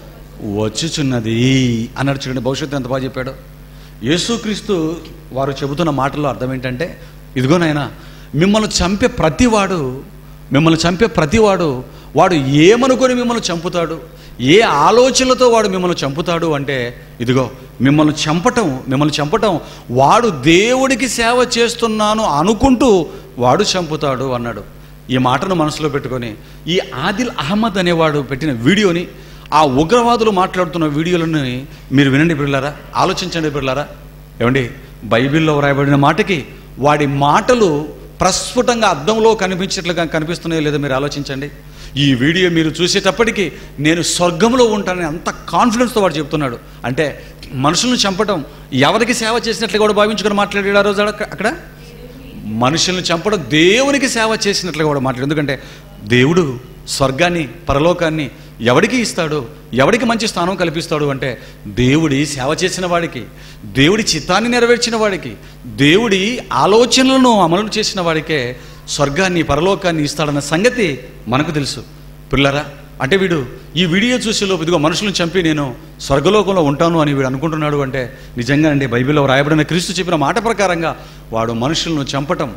Speaker 1: వచ్చుచున్నది అన్నాడు చూడండి భవిష్యత్తు ఎంత బాగా చెప్పాడు యేసుక్రీస్తు వారు చెబుతున్న మాటల్లో అర్థం ఏంటంటే ఇదిగో నాయనా మిమ్మల్ని చంపే ప్రతివాడు మిమ్మల్ని చంపే ప్రతివాడు వాడు ఏమనుకొని మిమ్మల్ని చంపుతాడు ఏ ఆలోచనలతో వాడు మిమ్మల్ని చంపుతాడు అంటే ఇదిగో మిమ్మల్ని చంపటం మిమ్మల్ని చంపటం వాడు దేవుడికి సేవ చేస్తున్నాను అనుకుంటూ వాడు చంపుతాడు అన్నాడు ఈ మాటను మనసులో పెట్టుకొని ఈ ఆదిల్ అహ్మద్ అనేవాడు పెట్టిన వీడియోని ఆ ఉగ్రవాదులు మాట్లాడుతున్న వీడియోలని మీరు వినండి పిల్లారా ఆలోచించండి పిల్లారా ఏమండి బైబిల్లో వ్రాయబడిన మాటకి వాడి మాటలు ప్రస్ఫుటంగా అద్దంలో కనిపించేట్లుగా కనిపిస్తున్నాయో లేదో మీరు ఆలోచించండి ఈ వీడియో మీరు చూసేటప్పటికి నేను స్వర్గంలో ఉంటానని అంత కాన్ఫిడెన్స్తో వాడు చెప్తున్నాడు అంటే మనుషులను చంపడం ఎవరికి సేవ చేసినట్లు కూడా భావించుకొని మాట్లాడాడు ఆ రోజు అక్కడ- అక్కడ మనుషుల్ని చంపడం దేవునికి సేవ చేసినట్లుగా కూడా మాట్లాడు ఎందుకంటే దేవుడు స్వర్గాన్ని పరలోకాన్ని ఎవడికి ఇస్తాడు ఎవడికి మంచి స్థానం కల్పిస్తాడు అంటే దేవుడి సేవ చేసిన వాడికి దేవుడి చిత్తాన్ని నెరవేర్చిన వాడికి దేవుడి ఆలోచనలను అమలు చేసిన వాడికే స్వర్గాన్ని పరలోకాన్ని ఇస్తాడన్న సంగతి మనకు తెలుసు పిల్లరా అంటే వీడు ఈ వీడియో చూసేలోపు ఇదిగో మనుషులను చంపి నేను స్వర్గలోకంలో ఉంటాను అని వీడు అనుకుంటున్నాడు అంటే నిజంగానండి బైబిల్లో రాయబడిన క్రీస్తు చెప్పిన మాట ప్రకారంగా వాడు మనుషులను చంపటం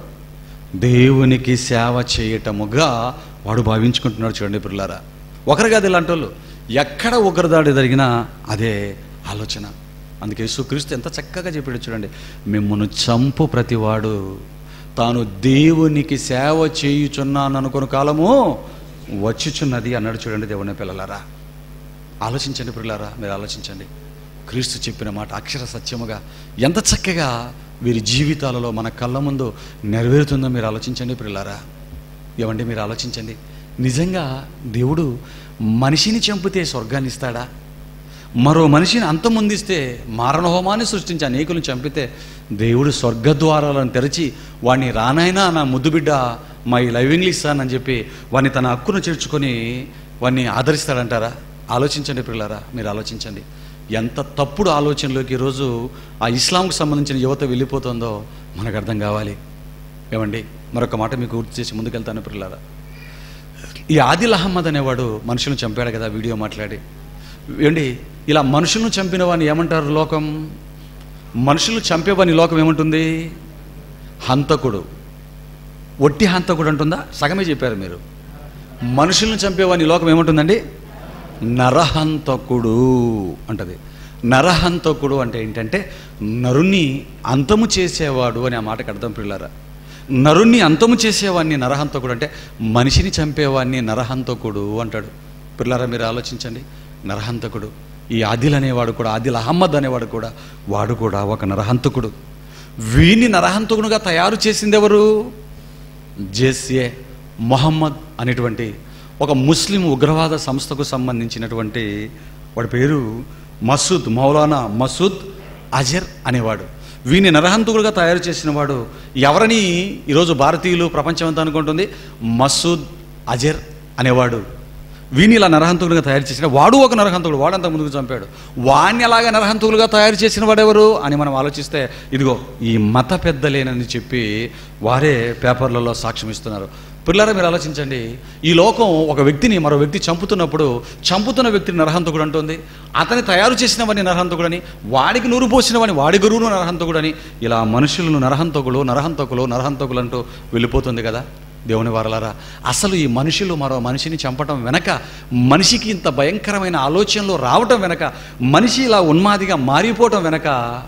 Speaker 1: దేవునికి సేవ చేయటముగా వాడు భావించుకుంటున్నాడు చూడండి పిల్లారా ఒకరు కాదు ఇలాంటి వాళ్ళు ఎక్కడ ఉగ్రదాడి జరిగినా అదే ఆలోచన అందుకే యేసుక్రీస్తు ఎంత చక్కగా చెప్పాడు చూడండి మిమ్మల్ని చంపు ప్రతివాడు తాను దేవునికి సేవ చేయుచున్నాను అనుకున్న కాలము వచ్చుచున్నది అన్నాడు చూడండి దేవుని పిల్లలారా ఆలోచించండి పిల్లారా మీరు ఆలోచించండి క్రీస్తు చెప్పిన మాట అక్షర సత్యముగా ఎంత చక్కగా వీరి జీవితాలలో మన కళ్ళ ముందు నెరవేరుతుందో మీరు ఆలోచించండి పిల్లారా ఏమండి మీరు ఆలోచించండి నిజంగా దేవుడు మనిషిని చంపితే స్వర్గాన్ని ఇస్తాడా మరో మనిషిని అంతమొందిస్తే మారణహోమాన్ని సృష్టించి అనేకులను చంపితే దేవుడు స్వర్గద్వారాలను తెరిచి వాడిని రానాయనా నా ముద్దు బిడ్డ మా ఈ లైవింగ్లు ఇస్తానని చెప్పి వాడిని తన హక్కును చేర్చుకొని వాడిని ఆదరిస్తాడంటారా ఆలోచించండి పిల్లారా మీరు ఆలోచించండి ఎంత తప్పుడు ఆలోచనలోకి ఈరోజు ఆ ఇస్లాంకు సంబంధించిన యువత వెళ్ళిపోతుందో మనకు అర్థం కావాలి ఏమండి మరొక మాట మీకు గుర్తు చేసి ముందుకెళ్తాను పిల్లారా ఈ ఆదిల్ అహ్మద్ అనేవాడు మనుషులను చంపాడు కదా వీడియో మాట్లాడి ఏండి ఇలా మనుషులను చంపిన వాడిని ఏమంటారు లోకం మనుషులు చంపేవాని లోకం ఏమంటుంది హంతకుడు ఒట్టి హంతకుడు అంటుందా సగమే చెప్పారు మీరు మనుషులను చంపేవాని లోకం ఏమంటుందండి నరహంతకుడు అంటది నరహంతకుడు అంటే ఏంటంటే నరుని అంతము చేసేవాడు అని ఆ మాటకు అర్థం పిల్లారా నరుణ్ణి అంతము చేసేవాడిని నరహంతకుడు అంటే మనిషిని చంపేవాడిని నరహంతకుడు అంటాడు పిల్లారా మీరు ఆలోచించండి నరహంతకుడు ఈ ఆదిల్ అనేవాడు కూడా ఆదిల్ అహమ్మద్ అనేవాడు కూడా వాడు కూడా ఒక నరహంతకుడు వీని నరహంతకుడుగా తయారు చేసింది ఎవరు జెస్ఏ మొహమ్మద్ అనేటువంటి ఒక ముస్లిం ఉగ్రవాద సంస్థకు సంబంధించినటువంటి వాడి పేరు మసూద్ మౌలానా మసూద్ అజర్ అనేవాడు వీని నరహంతకుడుగా తయారు చేసిన వాడు ఎవరని ఈరోజు భారతీయులు ప్రపంచమంతా అనుకుంటుంది మసూద్ అజర్ అనేవాడు వీని ఇలా నరహంతకులుగా తయారు చేసిన వాడు ఒక నరహంతకుడు వాడంత ముందుకు చంపాడు వాణ్ణి అలాగా నరహంతకులుగా తయారు చేసిన వాడెవరు అని మనం ఆలోచిస్తే ఇదిగో ఈ మత పెద్దలేనని చెప్పి వారే పేపర్లలో సాక్ష్యం ఇస్తున్నారు పిల్లరా మీరు ఆలోచించండి ఈ లోకం ఒక వ్యక్తిని మరో వ్యక్తి చంపుతున్నప్పుడు చంపుతున్న వ్యక్తిని నరహంతకుడు అంటుంది అతని తయారు చేసిన వాడిని నరహంతకుడని వాడికి నూరు పోసిన వాడిని వాడి గురువును నరహంతకుడని ఇలా మనుషులను నరహంతకులు నరహంతకులు నరహంతకులు అంటూ వెళ్ళిపోతుంది కదా దేవుని వారలారా అసలు ఈ మనుషులు మరో మనిషిని చంపటం వెనక మనిషికి ఇంత భయంకరమైన ఆలోచనలు రావటం వెనక మనిషి ఇలా ఉన్మాదిగా మారిపోవటం వెనక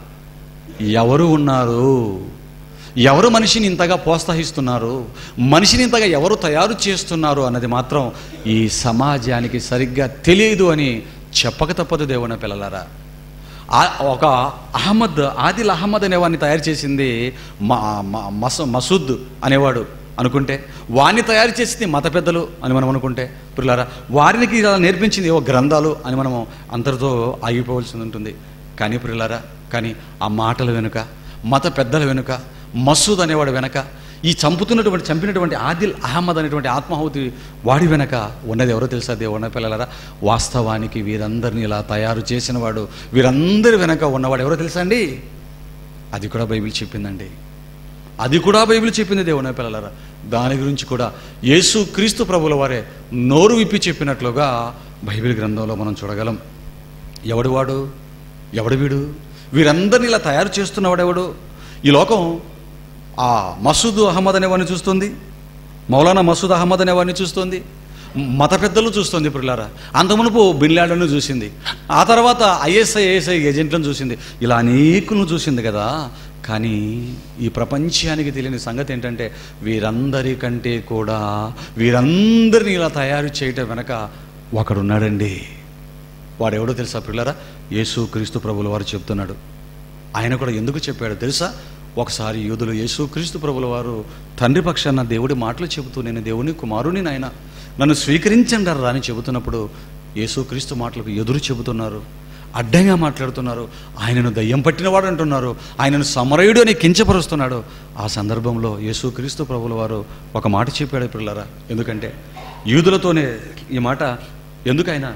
Speaker 1: ఎవరు ఉన్నారు ఎవరు మనిషిని ఇంతగా ప్రోత్సహిస్తున్నారు మనిషిని ఇంతగా ఎవరు తయారు చేస్తున్నారు అన్నది మాత్రం ఈ సమాజానికి సరిగ్గా తెలియదు అని చెప్పక తప్పదు దేవుని పిల్లలారా ఆ- ఒక అహ్మద్ ఆదిల్ అహ్మద్ అనేవాడిని తయారు చేసింది మ- మ- మస మసూద్ అనేవాడు అనుకుంటే వారిని తయారు చేసింది మత పెద్దలు అని మనం అనుకుంటే పిల్లారా వారికి ఇలా నేర్పించింది ఏవో గ్రంథాలు అని మనము అందరితో ఆగిపోవలసి ఉంటుంది కానీ పిల్లారా కానీ ఆ మాటల వెనుక మత పెద్దల వెనుక మసూద్ అనేవాడు వెనక ఈ చంపుతున్నటువంటి చంపినటువంటి ఆదిల్ అహ్మద్ అనేటువంటి ఆత్మాహుతి వాడి వెనక ఉన్నది ఎవరో తెలుసా దేవున్న పిల్లలరా వాస్తవానికి వీరందరిని ఇలా తయారు చేసిన వాడు వీరందరి వెనక ఉన్నవాడు ఎవరో తెలుసా అండి అది కూడా బైబిల్ చెప్పిందండి అది కూడా బైబిల్ చెప్పింది దేవుని పిల్లలరా దాని గురించి కూడా యేసు క్రీస్తు ప్రభుల వారే నోరు విప్పి చెప్పినట్లుగా బైబిల్ గ్రంథంలో మనం చూడగలం ఎవడు వాడు ఎవడు వీడు వీరందరిని ఇలా తయారు చేస్తున్నవాడెవడు ఈ లోకం ఆ మసూద్ అహ్మద్ అనేవాడిని చూస్తుంది మౌలానా మసూద్ అహ్మద్ అనేవాడిని చూస్తుంది మత పెద్దలు చూస్తుంది పిల్లారా అంతమునుపు బిన్లాడను చూసింది ఆ తర్వాత ఐఎస్ఐ ఏఎస్ఐ ఏజెంట్లను చూసింది ఇలా అనేకులను చూసింది కదా కానీ ఈ ప్రపంచానికి తెలియని సంగతి ఏంటంటే వీరందరికంటే కూడా వీరందరినీ ఇలా తయారు చేయటం వెనక ఒకడున్నాడండి వాడెవడో తెలుసా పిల్లరా యేసు క్రీస్తు ప్రభుల వారు చెప్తున్నాడు ఆయన కూడా ఎందుకు చెప్పాడు తెలుసా ఒకసారి యూదులు యేసు క్రీస్తు ప్రభుల వారు తండ్రి పక్షాన దేవుడి మాటలు చెబుతూ నేను దేవుని కుమారుని నాయన నన్ను స్వీకరించండి రా అని చెబుతున్నప్పుడు యేసు క్రీస్తు మాటలకు ఎదురు చెబుతున్నారు అడ్డంగా మాట్లాడుతున్నారు ఆయనను దయ్యం పట్టినవాడు అంటున్నారు ఆయనను సమరయుడు అని కించపరుస్తున్నాడు ఆ సందర్భంలో యేసు క్రీస్తు ప్రభుల వారు ఒక మాట చెప్పాడు పిల్లరా ఎందుకంటే యూదులతోనే ఈ మాట ఎందుకైనా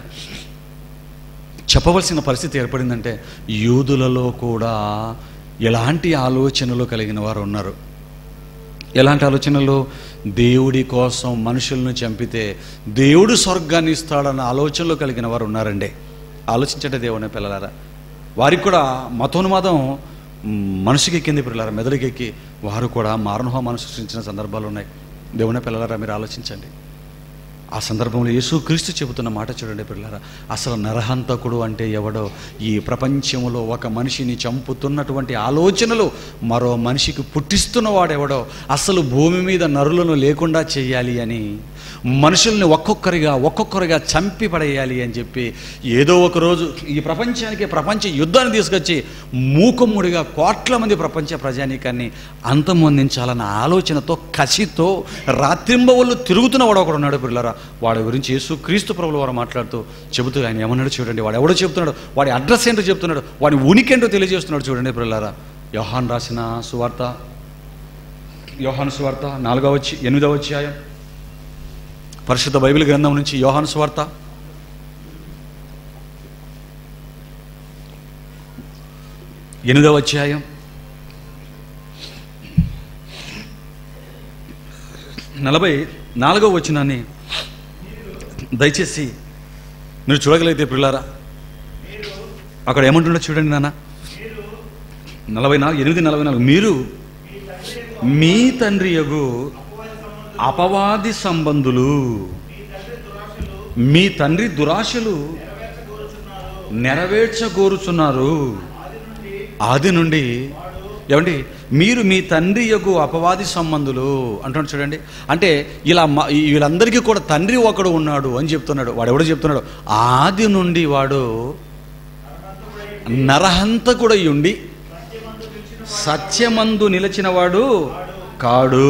Speaker 1: చెప్పవలసిన పరిస్థితి ఏర్పడిందంటే యూదులలో కూడా ఎలాంటి ఆలోచనలు కలిగిన వారు ఉన్నారు ఎలాంటి ఆలోచనలు దేవుడి కోసం మనుషులను చంపితే దేవుడు స్వర్గాన్ని ఇస్తాడన్న ఆలోచనలు కలిగిన వారు ఉన్నారండి ఆలోచించటే దేవుని పిల్లలారా వారికి కూడా మతోన్మాదం మ్, మనిషికి ఎక్కింది పిల్లలారా మెదడుకి ఎక్కి వారు కూడా మారణహోమాన్ని సృష్టించిన సందర్భాలు ఉన్నాయి దేవుని పిల్లలారా మీరు ఆలోచించండి ఆ సందర్భంలో యేసు క్రీస్తు చెబుతున్న మాట చూడండి పిల్లరా అసలు నరహంతకుడు అంటే ఎవడో ఈ ప్రపంచంలో ఒక మనిషిని చంపుతున్నటువంటి ఆలోచనలు మరో మనిషికి పుట్టిస్తున్నవాడెవడో అసలు భూమి మీద నరులను లేకుండా చేయాలి అని మనుషుల్ని ఒక్కొక్కరిగా ఒక్కొక్కరిగా చంపి పడేయాలి అని చెప్పి ఏదో ఒక రోజు ఈ ప్రపంచానికి ప్రపంచ యుద్ధాన్ని తీసుకొచ్చి మూకుమ్ముడిగా కోట్ల మంది ప్రపంచ ప్రజానీకాన్ని అంతమొందించాలన్న ఆలోచనతో కసితో రాత్రింబవళ్ళు తిరుగుతున్న వాడు ఒకడు ఉన్నాడు పిల్లరా వాడి గురించి యేసు క్రీస్తు ప్రభుల వారు మాట్లాడుతూ చెబుతూ ఆయన ఏమన్నాడు చూడండి వాడు ఎవడో చెప్తున్నాడు వాడి అడ్రస్ ఏంటో చెప్తున్నాడు వాడి ఉనికి ఏంటో తెలియజేస్తున్నాడు చూడండి పిల్లరా యోహాన్ రాసిన సువార్త యోహాను సువార్త నాలుగవ వచ్చి ఎనిమిదవ అధ్యాయం పరిశుద్ధ బైబిల్ గ్రంథం నుంచి యోహాను సువార్త ఎనిమిదవ అధ్యాయం నలభై నాలుగవ వచ్చినాన్ని దయచేసి మీరు చూడగలిగితే పిల్లారా అక్కడ ఏమంటుండో చూడండి నాన్న నలభై నాలుగు ఎనిమిది నలభై నాలుగు మీరు మీ తండ్రి యగు అపవాది సంబంధులు మీ తండ్రి దురాశలు నెరవేర్చగోరుచున్నారు ఆది నుండి ఏమండి మీరు మీ తండ్రి యొక్క అపవాది సంబంధులు అంటున్నాడు చూడండి అంటే ఇలా మ- ఈ వీళ్ళందరికీ కూడా తండ్రి ఒకడు ఉన్నాడు అని చెప్తున్నాడు వాడు ఎవడో చెప్తున్నాడు ఆది నుండి వాడు నరహంతకుడై ఉండి సత్యమందు నిలిచినవాడు కాడు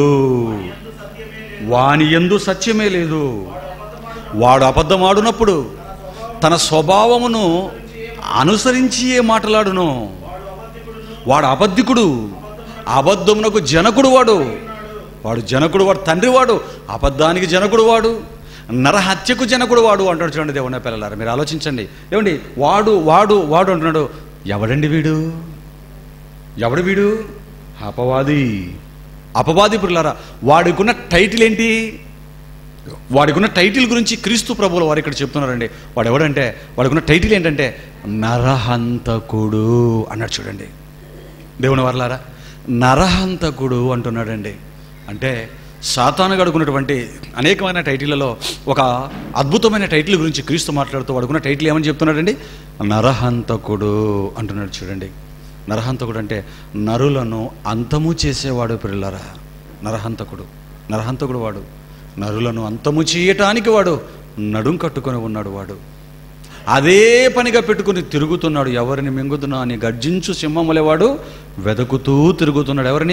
Speaker 1: వాని ఎందు సత్యమే లేదు వాడు అబద్ధమాడునప్పుడు తన స్వభావమును అనుసరించియే మాట్లాడును వాడు అబద్ధికుడు అబద్ధమునకు జనకుడు వాడు వాడు జనకుడు వాడు తండ్రి వాడు అబద్ధానికి జనకుడు వాడు నరహత్యకు జనకుడు వాడు అంటాడు చూడండి దేవుని పిల్లలారా మీరు ఆలోచించండి ఏమండి వాడు వాడు వాడు అంటున్నాడు ఎవడండి వీడు ఎవడు వీడు అపవాది అపవాది పిల్లరా వాడికున్న టైటిల్ ఏంటి వాడికున్న టైటిల్ గురించి క్రీస్తు ప్రభువుల వారు ఇక్కడ చెప్తున్నారండి వాడు ఎవడంటే వాడికున్న టైటిల్ ఏంటంటే నరహంతకుడు అన్నాడు చూడండి దేవుని వర్లారా నరహంతకుడు అంటున్నాడండి అంటే సాతాను గడుకున్నటువంటి అనేకమైన టైటిళ్లలో ఒక అద్భుతమైన టైటిల్ గురించి క్రీస్తు మాట్లాడుతూ వాడుకున్న టైటిల్ ఏమని చెప్తున్నాడండి నరహంతకుడు అంటున్నాడు చూడండి నరహంతకుడు అంటే నరులను అంతము చేసేవాడు పిల్లరా నరహంతకుడు నరహంతకుడు వాడు నరులను అంతము చేయటానికి వాడు నడుం కట్టుకొని ఉన్నాడు వాడు అదే పనిగా పెట్టుకుని తిరుగుతున్నాడు ఎవరిని మింగుతున్నా అని గర్జించు సింహములేవాడు వెదకుతూ తిరుగుతున్నాడు ఎవరిని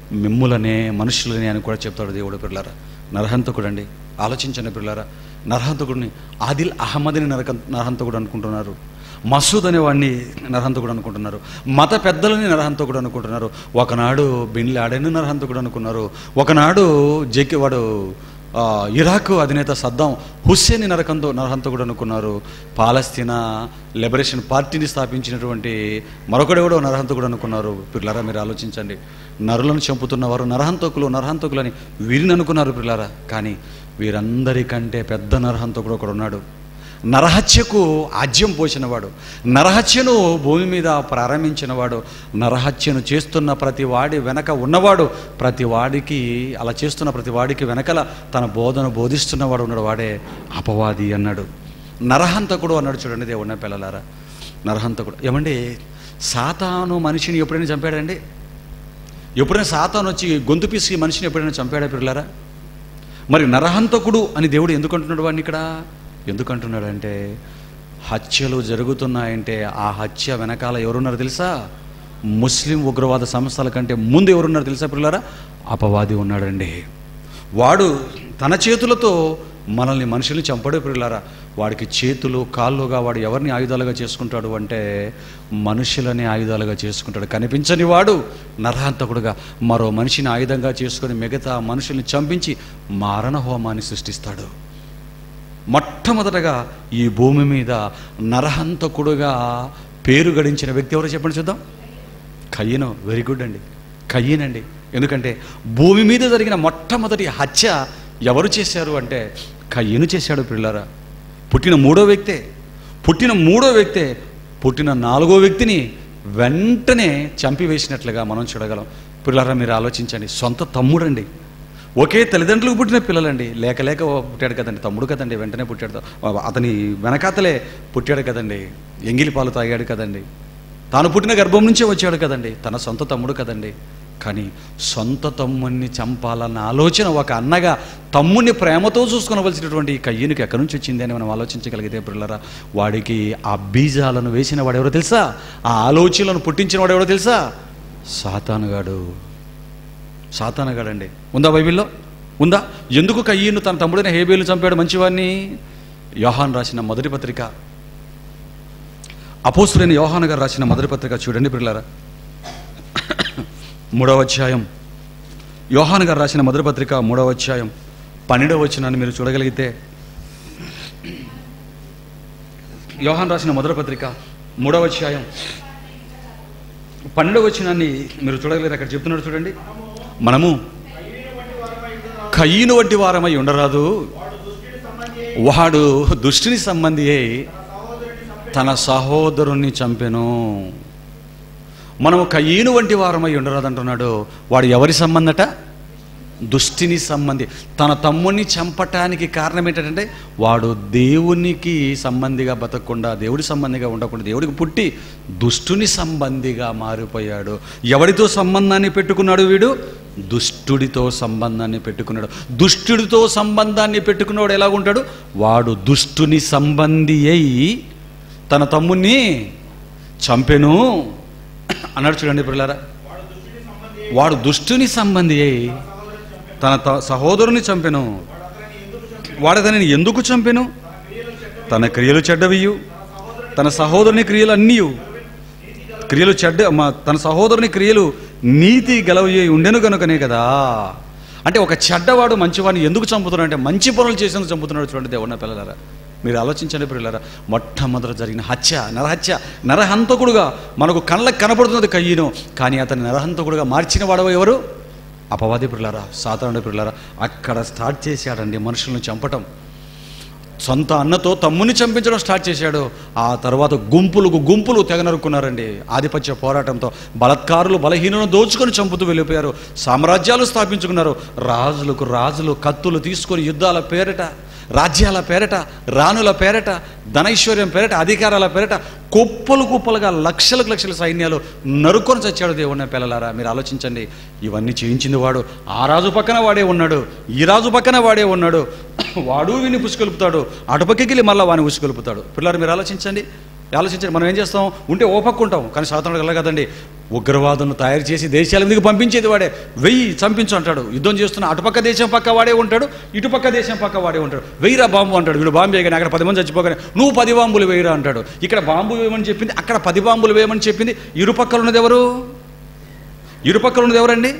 Speaker 1: మిమ్ములనే మనుషులనే అని కూడా చెప్తాడు దేవుడు పిల్లారా నరహంతకుడు అండి ఆలోచించండి పిల్లారా నరహంతకుడిని ఆదిల్ అహ్మద్ని నరక నరహంతకుడు అనుకుంటున్నారు మసూద్ అనేవాడిని నరహంతకుడు అనుకుంటున్నారు మత పెద్దలని నరహంతకుడు అనుకుంటున్నారు ఒకనాడు బిన్ లాడెన్ నరహంతకుడు అనుకున్నారు ఒకనాడు జెకి వాడు ఆ, ఇరాక్ అధినేత సద్దాం హుస్సేన్ నరకంతో నరహంతకుడు అనుకున్నారు పాలస్తీనా లిబరేషన్ పార్టీని స్థాపించినటువంటి మరొకడెవడో నరహంతకుడు అనుకున్నారు పిల్లారా మీరు ఆలోచించండి నరులను చంపుతున్నవారు నరహంతకులు నరహంతకులు అని వీరిని అనుకున్నారు పిల్లారా కానీ వీరందరికంటే పెద్ద నరహంతకుడు ఒకడు ఉన్నాడు నరహత్యకు ఆజ్యం పోసినవాడు నరహత్యను భూమి మీద ప్రారంభించినవాడు నరహత్యను చేస్తున్న ప్రతి వాడి వెనక ఉన్నవాడు ప్రతి వాడికి అలా చేస్తున్న ప్రతి వాడికి వెనకల తన బోధన బోధిస్తున్నవాడు ఉన్నాడు వాడే అపవాది అన్నాడు నరహంతకుడు అన్నాడు చూడండి దేవుడిన పిల్లలారా నరహంతకుడు ఏమండి సాతాను మనిషిని ఎప్పుడైనా చంపాడండి ఎప్పుడైనా సాతాను వచ్చి గొంతు పిసికి మనిషిని ఎప్పుడైనా చంపాడా పిల్లలారా మరి నరహంతకుడు అని దేవుడు ఎందుకు అంటున్నాడు వాడిని ఇక్కడ ఎందుకు అంటున్నాడంటే హత్యలు జరుగుతున్నాయంటే ఆ హత్య వెనకాల ఎవరున్నారు తెలుసా ముస్లిం ఉగ్రవాద సంస్థల కంటే ముందు ఎవరున్నారు తెలుసా పిల్లరా అపవాది ఉన్నాడండి వాడు తన చేతులతో మనల్ని మనుషుల్ని చంపడే పిల్లారా వాడికి చేతులు కాళ్ళుగా వాడు ఎవరిని ఆయుధాలుగా చేసుకుంటాడు అంటే మనుషులని ఆయుధాలుగా చేసుకుంటాడు కనిపించని వాడు నరహంతకుడుగా మరో మనిషిని ఆయుధంగా చేసుకొని మిగతా మనుషుల్ని చంపించి మారణ హోమాన్ని సృష్టిస్తాడు మొట్టమొదటగా ఈ భూమి మీద నరహంతకుడుగా పేరు గడించిన వ్యక్తి ఎవరో చెప్పండి చూద్దాం కయ్యను వెరీ గుడ్ అండి కయ్యనండి ఎందుకంటే భూమి మీద జరిగిన మొట్టమొదటి హత్య ఎవరు చేశారు అంటే కయ్యను చేశాడు పిల్లరా పుట్టిన మూడో వ్యక్తే పుట్టిన మూడో వ్యక్తే పుట్టిన నాలుగో వ్యక్తిని వెంటనే చంపివేసినట్లుగా మనం చూడగలం పిల్లరా మీరు ఆలోచించండి సొంత తమ్ముడండి ఒకే తల్లిదండ్రులకు పుట్టిన పిల్లలండి లేక లేక పుట్టాడు కదండి తమ్ముడు కదండి వెంటనే పుట్టాడు అతని వెనకాతలే పుట్టాడు కదండి ఎంగిలి పాలు తాగాడు కదండి తాను పుట్టిన గర్భం నుంచే వచ్చాడు కదండి తన సొంత తమ్ముడు కదండి కానీ సొంత తమ్ముడిని చంపాలన్న ఆలోచన ఒక అన్నగా తమ్ముడిని ప్రేమతో చూసుకోవలసినటువంటి ఈ కయ్యనికి ఎక్కడి నుంచి వచ్చింది అని మనం ఆలోచించగలిగితే పిల్లరా వాడికి ఆ బీజాలను వేసిన వాడు ఎవరో తెలుసా ఆ ఆలోచనలను పుట్టించిన వాడు ఎవరో తెలుసా సాతానుగాడు సాతానగాడండి ఉందా బైబిల్లో ఉందా ఎందుకు కయ్యను తన తమ్ముడైన హేబేలు చంపాడు మంచివాడిని యోహాన్ రాసిన మొదటి పత్రిక అపోసులైన యోహాన్ గారు రాసిన మొదటి పత్రిక చూడండి పిల్లరా మూడవ అధ్యాయం యోహాన్ గారు రాసిన మొదటి పత్రిక మూడవ అధ్యాయం పన్నెండవ వచనాన్ని మీరు చూడగలిగితే యోహాన్ రాసిన మొదటి పత్రిక మూడవ అధ్యాయం పన్నెండవ వచనాన్ని మీరు చూడగలిగారు అక్కడ చెప్తున్నాడు చూడండి మనము కయ్యను వంటి వారమై ఉండరాదు వాడు దుష్టిని సంబంధి అయి తన సహోదరుణ్ణి చంపెను మనము కయ్యను వంటి వారమై ఉండరాదంటున్నాడు వాడు ఎవరి సంబంధట దుష్టిని సంబంధి తన తమ్ముడిని చంపటానికి కారణం ఏంటంటే వాడు దేవునికి సంబంధిగా బతకకుండా దేవుడి సంబంధిగా ఉండకుండా దేవుడికి పుట్టి దుష్టుని సంబంధిగా మారిపోయాడు ఎవరితో సంబంధాన్ని పెట్టుకున్నాడు వీడు దుష్టుడితో సంబంధాన్ని పెట్టుకున్నాడు దుష్టుడితో సంబంధాన్ని పెట్టుకున్నవాడు ఎలా ఉంటాడు వాడు దుష్టుని సంబంధి అయి తన తమ్ముణ్ణి చంపెను అన్నాడు చూడండి పిల్లలారా వాడు దుష్టుని సంబంధి అయి తన త- సహోదరుని చంపెను వాడు అతనిని ఎందుకు చంపెను తన క్రియలు చెడ్డవియు తన సహోదరుని క్రియలు అన్నీ క్రియలు చెడ్డ మా- తన సహోదరుని క్రియలు నీతి గలవి ఉండెను కనుకనే కదా అంటే ఒక చెడ్డవాడు మంచివాడిని ఎందుకు చంపుతున్నాడు అంటే మంచి పనులు చేసేందుకు చంపుతున్నాడు చూడండి దేవున్న పిల్లలారా మీరు ఆలోచించండి పిల్లలారా మొట్టమొదట జరిగిన హత్య నరహత్య నరహంతకుడుగా మనకు కళ్ళకు కనపడుతున్నది కయ్యను కానీ అతని నరహంతకుడుగా మార్చిన వాడవ ఎవరు అపవాది పిల్లారా సాధారణ పిల్లారా అక్కడ స్టార్ట్ చేశాడండి మనుషులను చంపటం సొంత అన్నతో తమ్ముని చంపించడం స్టార్ట్ చేశాడు ఆ తర్వాత గుంపులకు గుంపులు తెగ నరుక్కున్నారండి ఆధిపత్య పోరాటంతో బలత్కారులు బలహీనను దోచుకొని చంపుతూ వెళ్ళిపోయారు సామ్రాజ్యాలు స్థాపించుకున్నారు రాజులకు రాజులు కత్తులు తీసుకొని యుద్ధాల పేరిట రాజ్యాల పేరట రాణుల పేరట ధనైశ్వర్యం పేరట అధికారాల పేరట కుప్పలు కుప్పలుగా లక్షలకు లక్షల సైన్యాలు నరుక్కొని చచ్చాడు దేవుడిని పిల్లలారా మీరు ఆలోచించండి ఇవన్నీ చేయించింది వాడు ఆ రాజు పక్కన వాడే ఉన్నాడు ఈ రాజు పక్కన వాడే ఉన్నాడు వాడు విని పుసుకొలుపుతాడు అటుపక్కకి వెళ్ళి మళ్ళీ వాడిని ఉసుకొలుపుతాడు పిల్లలు మీరు ఆలోచించండి ఆలోచించండి మనం ఏం చేస్తాం ఉంటే ఓ పక్క ఉంటాం కానీ సాధారణంగా అలా కదండి ఉగ్రవాదులను తయారు చేసి దేశాల మీదకి పంపించేది వాడే వెయ్యి చంపించు అంటాడు యుద్ధం చేస్తున్న అటుపక్క దేశం పక్క వాడే ఉంటాడు ఇటుపక్క దేశం పక్క వాడే ఉంటాడు వెయ్యిరా బాంబు అంటాడు వీడు బాంబు వేయగానే అక్కడ పది మంది చచ్చిపోగానే నువ్వు పది బాంబులు వేయరా అంటాడు ఇక్కడ బాంబు వేయమని చెప్పింది అక్కడ పది బాంబులు వేయమని చెప్పింది ఇరుపక్కల ఉన్నది ఎవరు ఇరుపక్కల ఉన్నది ఎవరండి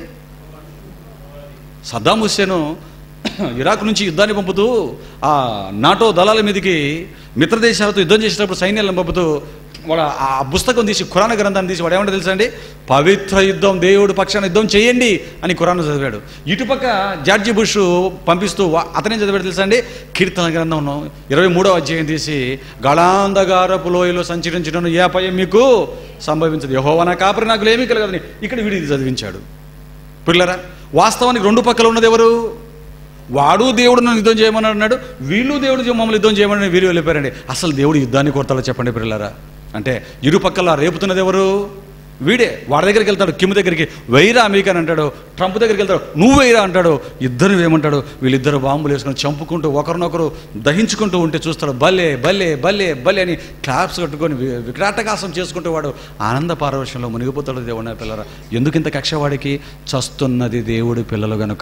Speaker 1: సద్దాం హుస్సేను ఇరాక్ నుంచి యుద్ధాన్ని పంపుతూ ఆ నాటో దళాల మీదకి మిత్ర దేశాలతో యుద్ధం చేసేటప్పుడు సైన్యాలను పంపుతూ వాడు ఆ పుస్తకం తీసి ఖురాన్ గ్రంథాన్ని తీసి వాడు ఏమంటే తెలుసా అండి పవిత్ర యుద్ధం దేవుడు పక్షాన యుద్ధం చేయండి అని ఖురాన్ చదివాడు ఇటుపక్క జార్జి బుష్ పంపిస్తూ వా- అతనేం చదివాడు తెలుసా అండి కీర్తన గ్రంథం ఇరవై మూడో అధ్యాయం తీసి గళాంధగారపు లోయలో సంచరించడం ఏ అపాయం మీకు సంభవించదు యహోవన కాపరి నాకు ఏమీ కలగదని ఇక్కడ వీడు ఇది చదివించాడు పిల్లరా వాస్తవానికి రెండు పక్కల ఉన్నది ఎవరు వాడు దేవుడు నన్ను యుద్ధం చేయమని అన్నాడు వీళ్ళు దేవుడు చే- మమ్మల్ని యుద్ధం చేయమని వీరు వెళ్ళిపోయారండి అసలు దేవుడు యుద్ధాన్ని కొడతాడో చెప్పండి పిల్లరా అంటే ఇరు పక్కల రేపుతున్నది ఎవరు వీడే వాడి దగ్గరికి వెళ్తాడు కిమ్ దగ్గరికి వెయ్యిరా అమెరికా అని అంటాడు ట్రంప్ దగ్గరికి వెళ్తాడు నువ్వు వెయ్యిరా అంటాడు ఇద్దరు ఏమంటాడు వీళ్ళిద్దరు బాంబులు వేసుకొని చంపుకుంటూ ఒకరినొకరు దహించుకుంటూ ఉంటే చూస్తాడు భలే భలే భలే భలే అని క్లాప్స్ కట్టుకొని వి- వికటాటకాసం చేసుకుంటూ వాడు ఆనంద పారవశ్యంలో మునిగిపోతాడు దేవుడు పిల్లరా ఎందుకు ఇంత కక్ష వాడికి చస్తున్నది దేవుడి పిల్లలు గనుక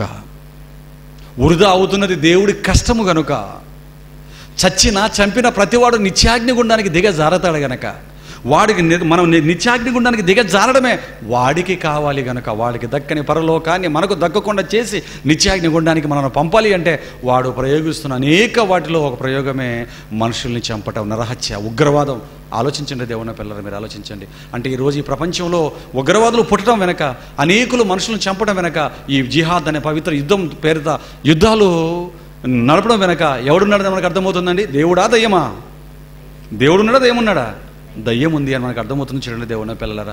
Speaker 1: వృధా అవుతున్నది దేవుడి కష్టము గనుక చచ్చిన చంపిన ప్రతివాడు నిత్యాగ్ని గుండానికి దిగ జారతాడు గనక వాడికి ని- మనం ని- నిత్యాగ్ని గుండానికి దిగ జారడమే వాడికి కావాలి గనక వాడికి దక్కని పరలోకాన్ని మనకు దక్కకుండా చేసి నిత్యాగ్ని గుండానికి మనల్ని పంపాలి అంటే వాడు ప్రయోగిస్తున్న అనేక వాటిలో ఒక ప్రయోగమే మనుషుల్ని చంపటం నరహత్య ఉగ్రవాదం ఆలోచించండి దేవుని పిల్లలు మీరు ఆలోచించండి అంటే ఈరోజు ఈ ప్రపంచంలో ఉగ్రవాదులు పుట్టడం వెనక అనేకులు మనుషులను చంపడం వెనక ఈ జిహాద్ అనే పవిత్ర యుద్ధం పేరుత యుద్ధాలు నడపడం వెనక ఎవడున్నాడని మనకు అర్థమవుతుందండి దేవుడా దయ్యమా దేవుడున్నాడా దయ్యమున్నాడా దయ్యం ఉంది అని మనకు అర్థమవుతుంది చూడండి దేవుని పిల్లలరా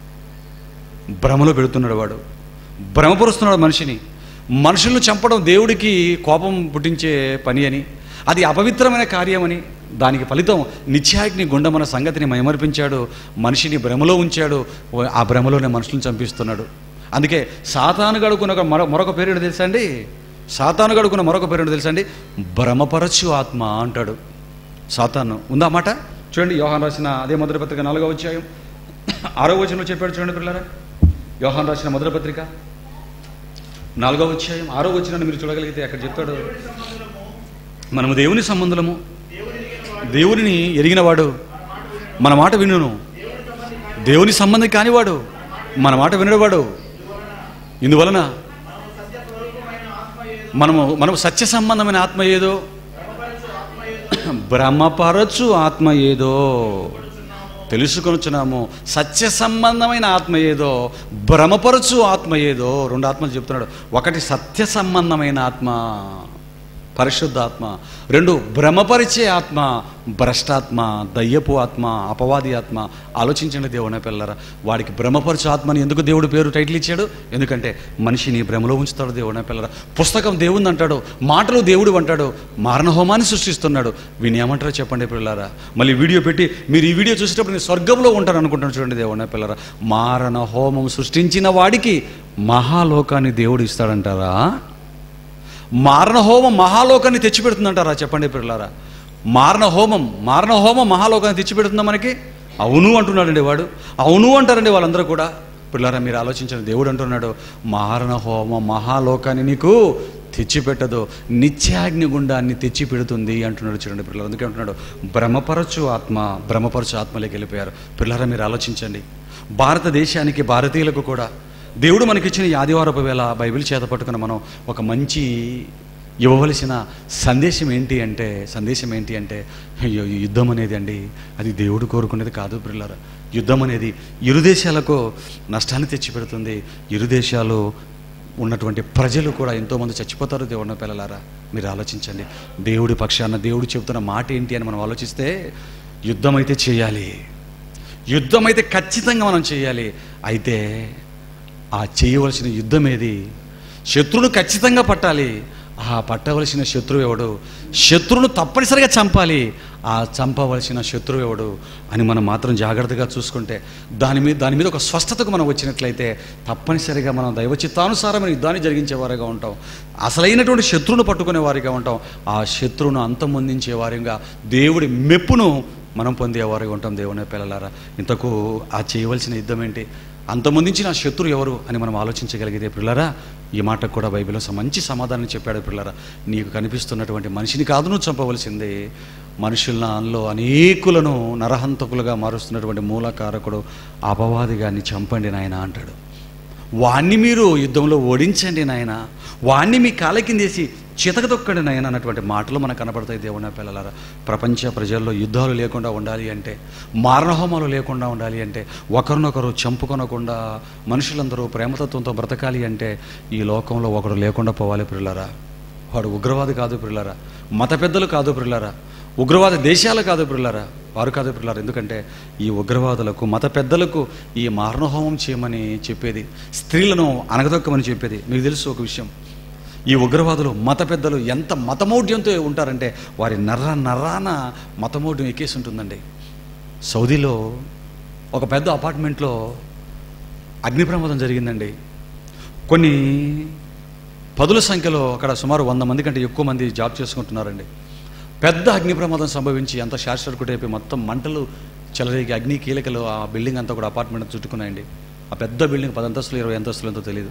Speaker 1: భ్రమలో పెడుతున్నాడు వాడు భ్రమపరుస్తున్నాడు మనిషిని మనుషులను చంపడం దేవుడికి కోపం పుట్టించే పని అని అది అపవిత్రమైన కార్యమని దానికి ఫలితం నిత్యాగ్ని గుండమన్న సంగతిని మైమర్పించాడు మనిషిని భ్రమలో ఉంచాడు ఆ భ్రమలోనే మనుషులను చంపిస్తున్నాడు అందుకే సాతాను గడుకున్న ఒక మరొక మరొక పేరు ఏంటో తెలుసా అండి సాతాను గడుకున్న మరొక పేరు ఏంటో తెలుసా అండి భ్రమపరచు ఆత్మ అంటాడు సాతాను ఉందా మాట చూడండి యోహాన్ రాసిన అదే మొదటి పత్రిక నాలుగో అధ్యాయం ఆరో వచనంలో చెప్పాడు చూడండి పిల్లరా యోహాన్ రాసిన మొదటి పత్రిక నాలుగో అధ్యాయం ఆరో వచనాన్ని మీరు చూడగలిగితే అక్కడ చెప్తాడు మనము దేవుని సంబంధులము దేవునిని ఎరిగినవాడు మన మాట వినును దేవుని సంబంధం కానివాడు మన మాట వినడవాడు ఇందువలన మనము మనము సత్య సంబంధమైన ఆత్మ ఏదో భ్రమపరచు ఆత్మ ఏదో తెలుసుకొనుచున్నాము సత్య సంబంధమైన ఆత్మ ఏదో భ్రమపరచు ఆత్మ ఏదో రెండు ఆత్మలు చెప్తున్నాడు ఒకటి సత్య సంబంధమైన ఆత్మ పరిశుద్ధ ఆత్మ రెండు భ్రమపరిచే ఆత్మ భ్రష్టాత్మ దయ్యపు ఆత్మ అపవాది ఆత్మ ఆలోచించండి దేవుని పిల్లరా వాడికి భ్రమపరచు ఆత్మని ఎందుకు దేవుడు పేరు టైటిల్ ఇచ్చాడు ఎందుకంటే మనిషిని భ్రమలో ఉంచుతాడు దేవుని పిల్లరా పుస్తకం దేవుని అంటాడు మాటలు దేవుడు అంటాడు మారణ హోమాన్ని సృష్టిస్తున్నాడు వీని ఏమంటారో చెప్పండి పిల్లరా మళ్ళీ వీడియో పెట్టి మీరు ఈ వీడియో చూసేటప్పుడు నేను స్వర్గంలో ఉంటాను అనుకుంటాను చూడండి దేవుని పిల్లరా మారణ హోమం సృష్టించిన వాడికి మహాలోకాన్ని దేవుడు ఇస్తాడంటారా మారణ హోమం మహాలోకాన్ని తెచ్చిపెడుతుందంటారా చెప్పండి పిల్లలారా మారణ హోమం మారణ హోమం మహాలోకాన్ని తెచ్చిపెడుతుందా మనకి అవును అంటున్నాడండి వాడు అవును అంటారండి వాళ్ళందరూ కూడా పిల్లరా మీరు ఆలోచించండి దేవుడు అంటున్నాడు మారణ హోమం మహాలోకాన్ని నీకు తెచ్చిపెట్టదు నిత్యాగ్ని గుండాన్ని తెచ్చి పెడుతుంది అంటున్నాడు చూడండి పిల్లలు అందుకే అంటున్నాడు భ్రమపరచు ఆత్మ భ్రమపరచు ఆత్మలోకి వెళ్ళిపోయారు పిల్లరా మీరు ఆలోచించండి భారతదేశానికి భారతీయులకు కూడా దేవుడు మనకిచ్చిన ఈ ఆదివారపు వేళ బైబిల్ చేత పట్టుకున్న మనం ఒక మంచి ఇవ్వవలసిన సందేశం ఏంటి అంటే సందేశం ఏంటి అంటే అయ్యో ఈ యుద్ధం అనేది అండి అది దేవుడు కోరుకునేది కాదు పిల్లరా యుద్ధం అనేది ఇరు దేశాలకు నష్టాన్ని తెచ్చిపెడుతుంది ఇరు దేశాలు ఉన్నటువంటి ప్రజలు కూడా ఎంతోమంది చచ్చిపోతారు దేవుడిన పిల్లలారా మీరు ఆలోచించండి దేవుడి పక్షాన దేవుడు చెబుతున్న మాట ఏంటి అని మనం ఆలోచిస్తే యుద్ధం అయితే చేయాలి యుద్ధం అయితే ఖచ్చితంగా మనం చేయాలి అయితే ఆ చేయవలసిన యుద్ధం ఏది శత్రువును ఖచ్చితంగా పట్టాలి ఆ పట్టవలసిన శత్రువు ఎవడు శత్రువును తప్పనిసరిగా చంపాలి ఆ చంపవలసిన శత్రువు ఎవడు అని మనం మాత్రం జాగ్రత్తగా చూసుకుంటే దాని మీద దాని మీద ఒక స్పష్టతకు మనం వచ్చినట్లయితే తప్పనిసరిగా మనం దైవ చిత్తానుసారమైన యుద్ధాన్ని జరిగించే వారిగా ఉంటాం అసలైనటువంటి శత్రువును పట్టుకునే వారిగా ఉంటాం ఆ శత్రువును అంతమొందించే వారిగా దేవుడి మెప్పును మనం పొందేవారిగా ఉంటాం దేవుని పిల్లలారా ఇంతకు ఆ చేయవలసిన యుద్ధం ఏంటి అంతమందించి నా శత్రు ఎవరు అని మనం ఆలోచించగలిగితే పిల్లరా ఈ మాటకు కూడా బైబిల్లో స- మంచి సమాధానం చెప్పాడు పిల్లరా నీకు కనిపిస్తున్నటువంటి మనిషిని కాదు నువ్వు చంపవలసిందే మనుషుల్లో అనేకులను నరహంతకులుగా మారుస్తున్నటువంటి మూలకారకుడు అపవాదిగాన్ని చంపండి నాయన అంటాడు వాణ్ణి మీరు యుద్ధంలో ఓడించండి నాయన వాణ్ణి మీ కాళ్ళ కిందేసి చితకదొక్కండి నాయన అన్నటువంటి మాటలు మనకు కనపడతాయి దేవుని పిల్లలారా ప్రపంచ ప్రజల్లో యుద్ధాలు లేకుండా ఉండాలి అంటే మారణహోమాలు లేకుండా ఉండాలి అంటే ఒకరినొకరు చంపుకొనకుండా మనుషులందరూ ప్రేమతత్వంతో బ్రతకాలి అంటే ఈ లోకంలో ఒకడు లేకుండా పోవాలి పిల్లరా వాడు ఉగ్రవాది కాదు పిల్లరా మత పెద్దలు కాదు పిల్లరా ఉగ్రవాద దేశాలు కాదు పిల్లరా వారు కాదు పిల్లరా ఎందుకంటే ఈ ఉగ్రవాదులకు మత పెద్దలకు ఈ మారణహోమం చేయమని చెప్పేది స్త్రీలను అనగదొక్కమని చెప్పేది మీకు తెలుసు ఒక విషయం ఈ ఉగ్రవాదులు మత పెద్దలు ఎంత మతమౌఢ్యంతో ఉంటారంటే వారి నర్ర నర్రాన మతమౌఢ్యం ఎక్కేసి ఉంటుందండి సౌదీలో ఒక పెద్ద అపార్ట్మెంట్లో అగ్ని ప్రమాదం జరిగిందండి కొన్ని పదుల సంఖ్యలో అక్కడ సుమారు వంద మంది కంటే ఎక్కువ మంది జాబ్ చేసుకుంటున్నారండి పెద్ద అగ్ని ప్రమాదం సంభవించి అంత షార్ట్ సర్క్యూట్ అయిపోయి మొత్తం మంటలు చెలరేగి అగ్ని కీలకలు ఆ బిల్డింగ్ అంతా కూడా అపార్ట్మెంట్ చుట్టుకున్నాయండి ఆ పెద్ద బిల్డింగ్ పది అంతస్తులు ఇరవై అంతస్తులు ఎంతో తెలియదు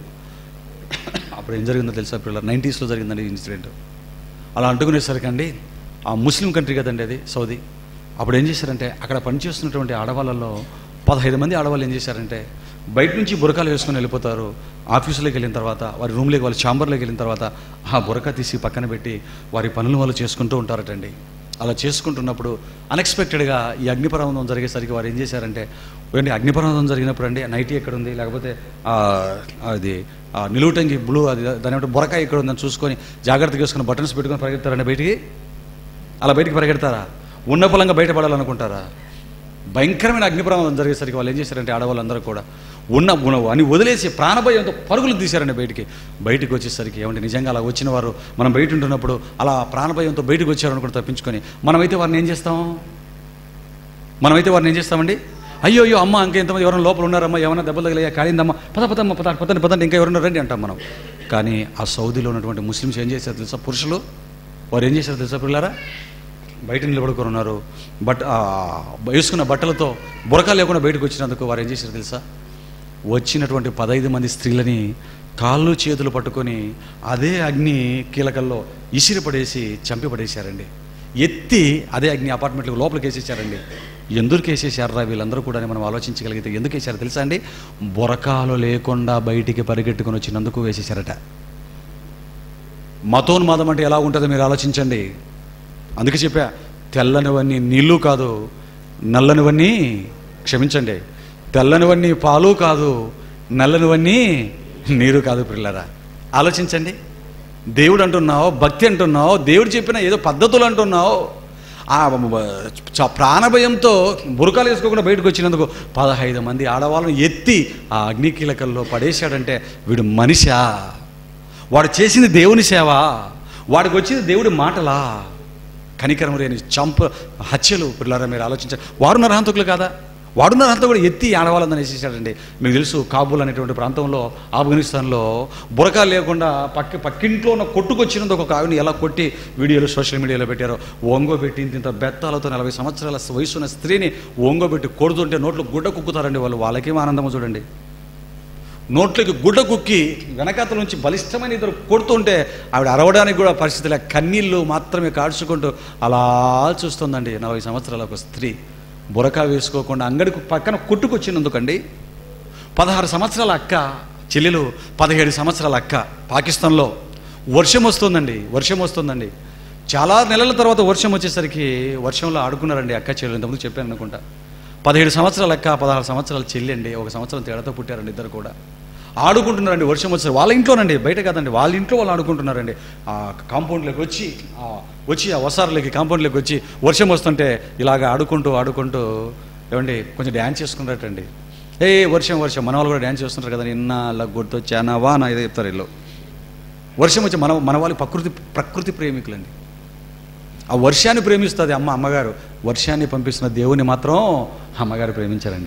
Speaker 1: అప్పుడు ఏం జరిగిందో తెలుసా పిల్లలు నైంటీస్లో జరిగిందండి ఈ ఇన్సిడెంట్ అలా అంటుకునేసరికి అండి ఆ ముస్లిం కంట్రీ కదండి అది సౌదీ అప్పుడు ఏం చేశారంటే అక్కడ పనిచేస్తున్నటువంటి ఆడవాళ్ళలో పదహైదు మంది ఆడవాళ్ళు ఏం చేశారంటే బయట నుంచి బురకాలు వేసుకొని వెళ్ళిపోతారు ఆఫీసులోకి వెళ్ళిన తర్వాత వారి రూమ్లోకి వాళ్ళ ఛాంబర్లోకి వెళ్ళిన తర్వాత ఆ బురక తీసి పక్కన పెట్టి వారి పనులు వాళ్ళు చేసుకుంటూ ఉంటారటండి అలా చేసుకుంటున్నప్పుడు అన్ఎక్స్పెక్టెడ్గా ఈ అగ్నిపర్వతం జరిగేసరికి వారు ఏం చేశారంటే ఏంటి అగ్నిపర్వతం జరిగినప్పుడు అండి నైటీ ఎక్కడ ఉంది లేకపోతే ఆ, అది ఆ నిలువుటంగి బ్లూ అది దాని ఏమంటే బొరకాయ ఎక్కడ ఉందని చూసుకొని జాగ్రత్తగా వేసుకుని బటన్స్ పెట్టుకొని పరిగెత్తారండి బయటికి అలా బయటికి పరిగెడతారా ఉన్న పొలంగా బయటపడాలనుకుంటారా భయంకరమైన అగ్ని ప్రమాదం జరిగేసరికి వాళ్ళు ఏం చేశారంటే ఆడవాళ్ళందరూ కూడా ఉన్న ఉన్న అని వదిలేసి ప్రాణభయంతో పరుగులు తీశారండి బయటికి బయటికి వచ్చేసరికి ఏమంటే నిజంగా అలా వచ్చిన వారు మనం బయట ఉంటున్నప్పుడు అలా ప్రాణభయంతో బయటకు వచ్చారనుకుంటే తప్పించుకొని మనమైతే వారిని ఏం చేస్తాం మనమైతే వారిని ఏం చేస్తామండి అయ్యో అయ్యో అమ్మ ఇంకా ఎంతమంది ఎవరైనా లోపల ఉన్నారమ్మా ఏమైనా దెబ్బలు తగిలయ్యా కాలిందమ్మా పద పదమ్మ పద పదండి పదండి ఇంకా ఎవరైనా రండి అంటాం మనం కానీ ఆ సౌదీలో ఉన్నటువంటి ముస్లిమ్స్ ఏం చేశారు తెలుసా పురుషులు వారు ఏం చేశారు తెలుసా పిల్లారా బయట నిలబడుకొని ఉన్నారు బట్ ఆ, వేసుకున్న బట్టలతో బురక లేకుండా బయటకు వచ్చినందుకు వారు ఏం చేశారు తెలుసా వచ్చినటువంటి పదహైదు మంది స్త్రీలని కాళ్ళు చేతులు పట్టుకొని అదే అగ్ని కీలకల్లో ఇసిరి పడేసి చంపి పడేశారండి ఎత్తి అదే అగ్ని అపార్ట్మెంట్లకు లోపలికి వేసేసారండి ఎందుకు వేసేసారా వీళ్ళందరూ కూడా అని మనం ఆలోచించగలిగితే ఎందుకు వేసారో తెలుసా అండి బురకాలు లేకుండా బయటికి పరిగెట్టుకొని వచ్చినందుకు వేసేసారట మతోన్మాదం అంటే ఎలా ఉంటుందో మీరు ఆలోచించండి అందుకే చెప్పా తెల్లనివన్నీ నీళ్ళు కాదు నల్లనివన్నీ క్షమించండి తెల్లనివన్నీ పాలు కాదు నల్లనివన్నీ నీరు కాదు పిల్లరా ఆలోచించండి దేవుడు అంటున్నావు భక్తి అంటున్నావు దేవుడు చెప్పిన ఏదో పద్ధతులు అంటున్నావు ఆ చ- ప్రాణభయంతో బురకాలు వేసుకోకుండా బయటకు వచ్చినందుకు పదహైదు మంది ఆడవాళ్ళను ఎత్తి ఆ అగ్నికీలకల్లో పడేశాడంటే వీడు మనిషా వాడు చేసింది దేవుని సేవ వాడికి వచ్చింది దేవుడి మాటలా కనికరం లేని చంప హత్యలు పిల్లరా మీరు ఆలోచించారు వారు నరహంతకులు కాదా వాడు నరహంతకుడు కూడా ఎత్తి ఆడవాళ్ళందని వేసేసాడండి మీకు తెలుసు కాబూల్ అనేటువంటి ప్రాంతంలో ఆఫ్ఘనిస్తాన్లో బురకాలు లేకుండా పక్క పక్కింట్లో ఉన్న కొట్టుకొచ్చినందుకు ఒక ఆవిడని ఎలా కొట్టి వీడియోలు సోషల్ మీడియాలో పెట్టారో ఒంగోబెట్టి ఇంత ఇంత బెత్తాలతో నలభై సంవత్సరాల వయసున్న స్త్రీని ఒంగోబెట్టి కొడుతుంటే నోట్లో గుడ్డ కుక్కుతారండి వాళ్ళు వాళ్ళకేం ఆనందమో చూడండి నోట్లోకి గుడ్డ కుక్కి వెనకాతల నుంచి బలిష్టమైన ఇద్దరు కొడుతుంటే ఆవిడ అరవడానికి కూడా పరిస్థితి లేక కన్నీళ్ళు మాత్రమే కాడ్చుకుంటూ అలా చూస్తుందండి నలభై సంవత్సరాల ఒక స్త్రీ బురకా వేసుకోకుండా అంగడికి పక్కన కొట్టుకొచ్చినందుకండి పదహారు సంవత్సరాల అక్క చెల్లెలు పదిహేడు సంవత్సరాల అక్క పాకిస్తాన్లో వర్షం వస్తుందండి వర్షం వస్తుందండి చాలా నెలల తర్వాత వర్షం వచ్చేసరికి వర్షంలో ఆడుకున్నారండి అక్క చెల్లెలు ఇంతకుముందు చెప్పాను అనుకుంటా పదిహేడు సంవత్సరాల అక్క పదహారు సంవత్సరాల చెల్లి అండి ఒక సంవత్సరం తేడాతో పుట్టారండి ఇద్దరు కూడా ఆడుకుంటున్నారండి వర్షం వచ్చారు వాళ్ళ ఇంట్లోనండి బయట కాదండి వాళ్ళ ఇంట్లో వాళ్ళు ఆడుకుంటున్నారండి ఆ కాంపౌండ్లోకి వచ్చి ఆ వచ్చి ఆ వసారులకి కాంపౌండ్లోకి వచ్చి వర్షం వస్తుంటే ఇలాగ ఆడుకుంటూ ఆడుకుంటూ ఏమండి కొంచెం డ్యాన్స్ చేసుకున్నారటండి ఏ వర్షం వర్షం మన వాళ్ళు కూడా డ్యాన్స్ చేస్తుంటారు కదా నిన్న అలా గుర్తొచ్చానా వా నా ఏదో చెప్తారు వీళ్ళు వర్షం వచ్చి మన మన వాళ్ళు ప్రకృతి ప్రకృతి ప్రేమికులండి ఆ వర్షాన్ని ప్రేమిస్తుంది అమ్మ అమ్మగారు వర్షాన్ని పంపిస్తున్న దేవుని మాత్రం అమ్మగారు ప్రేమించారండి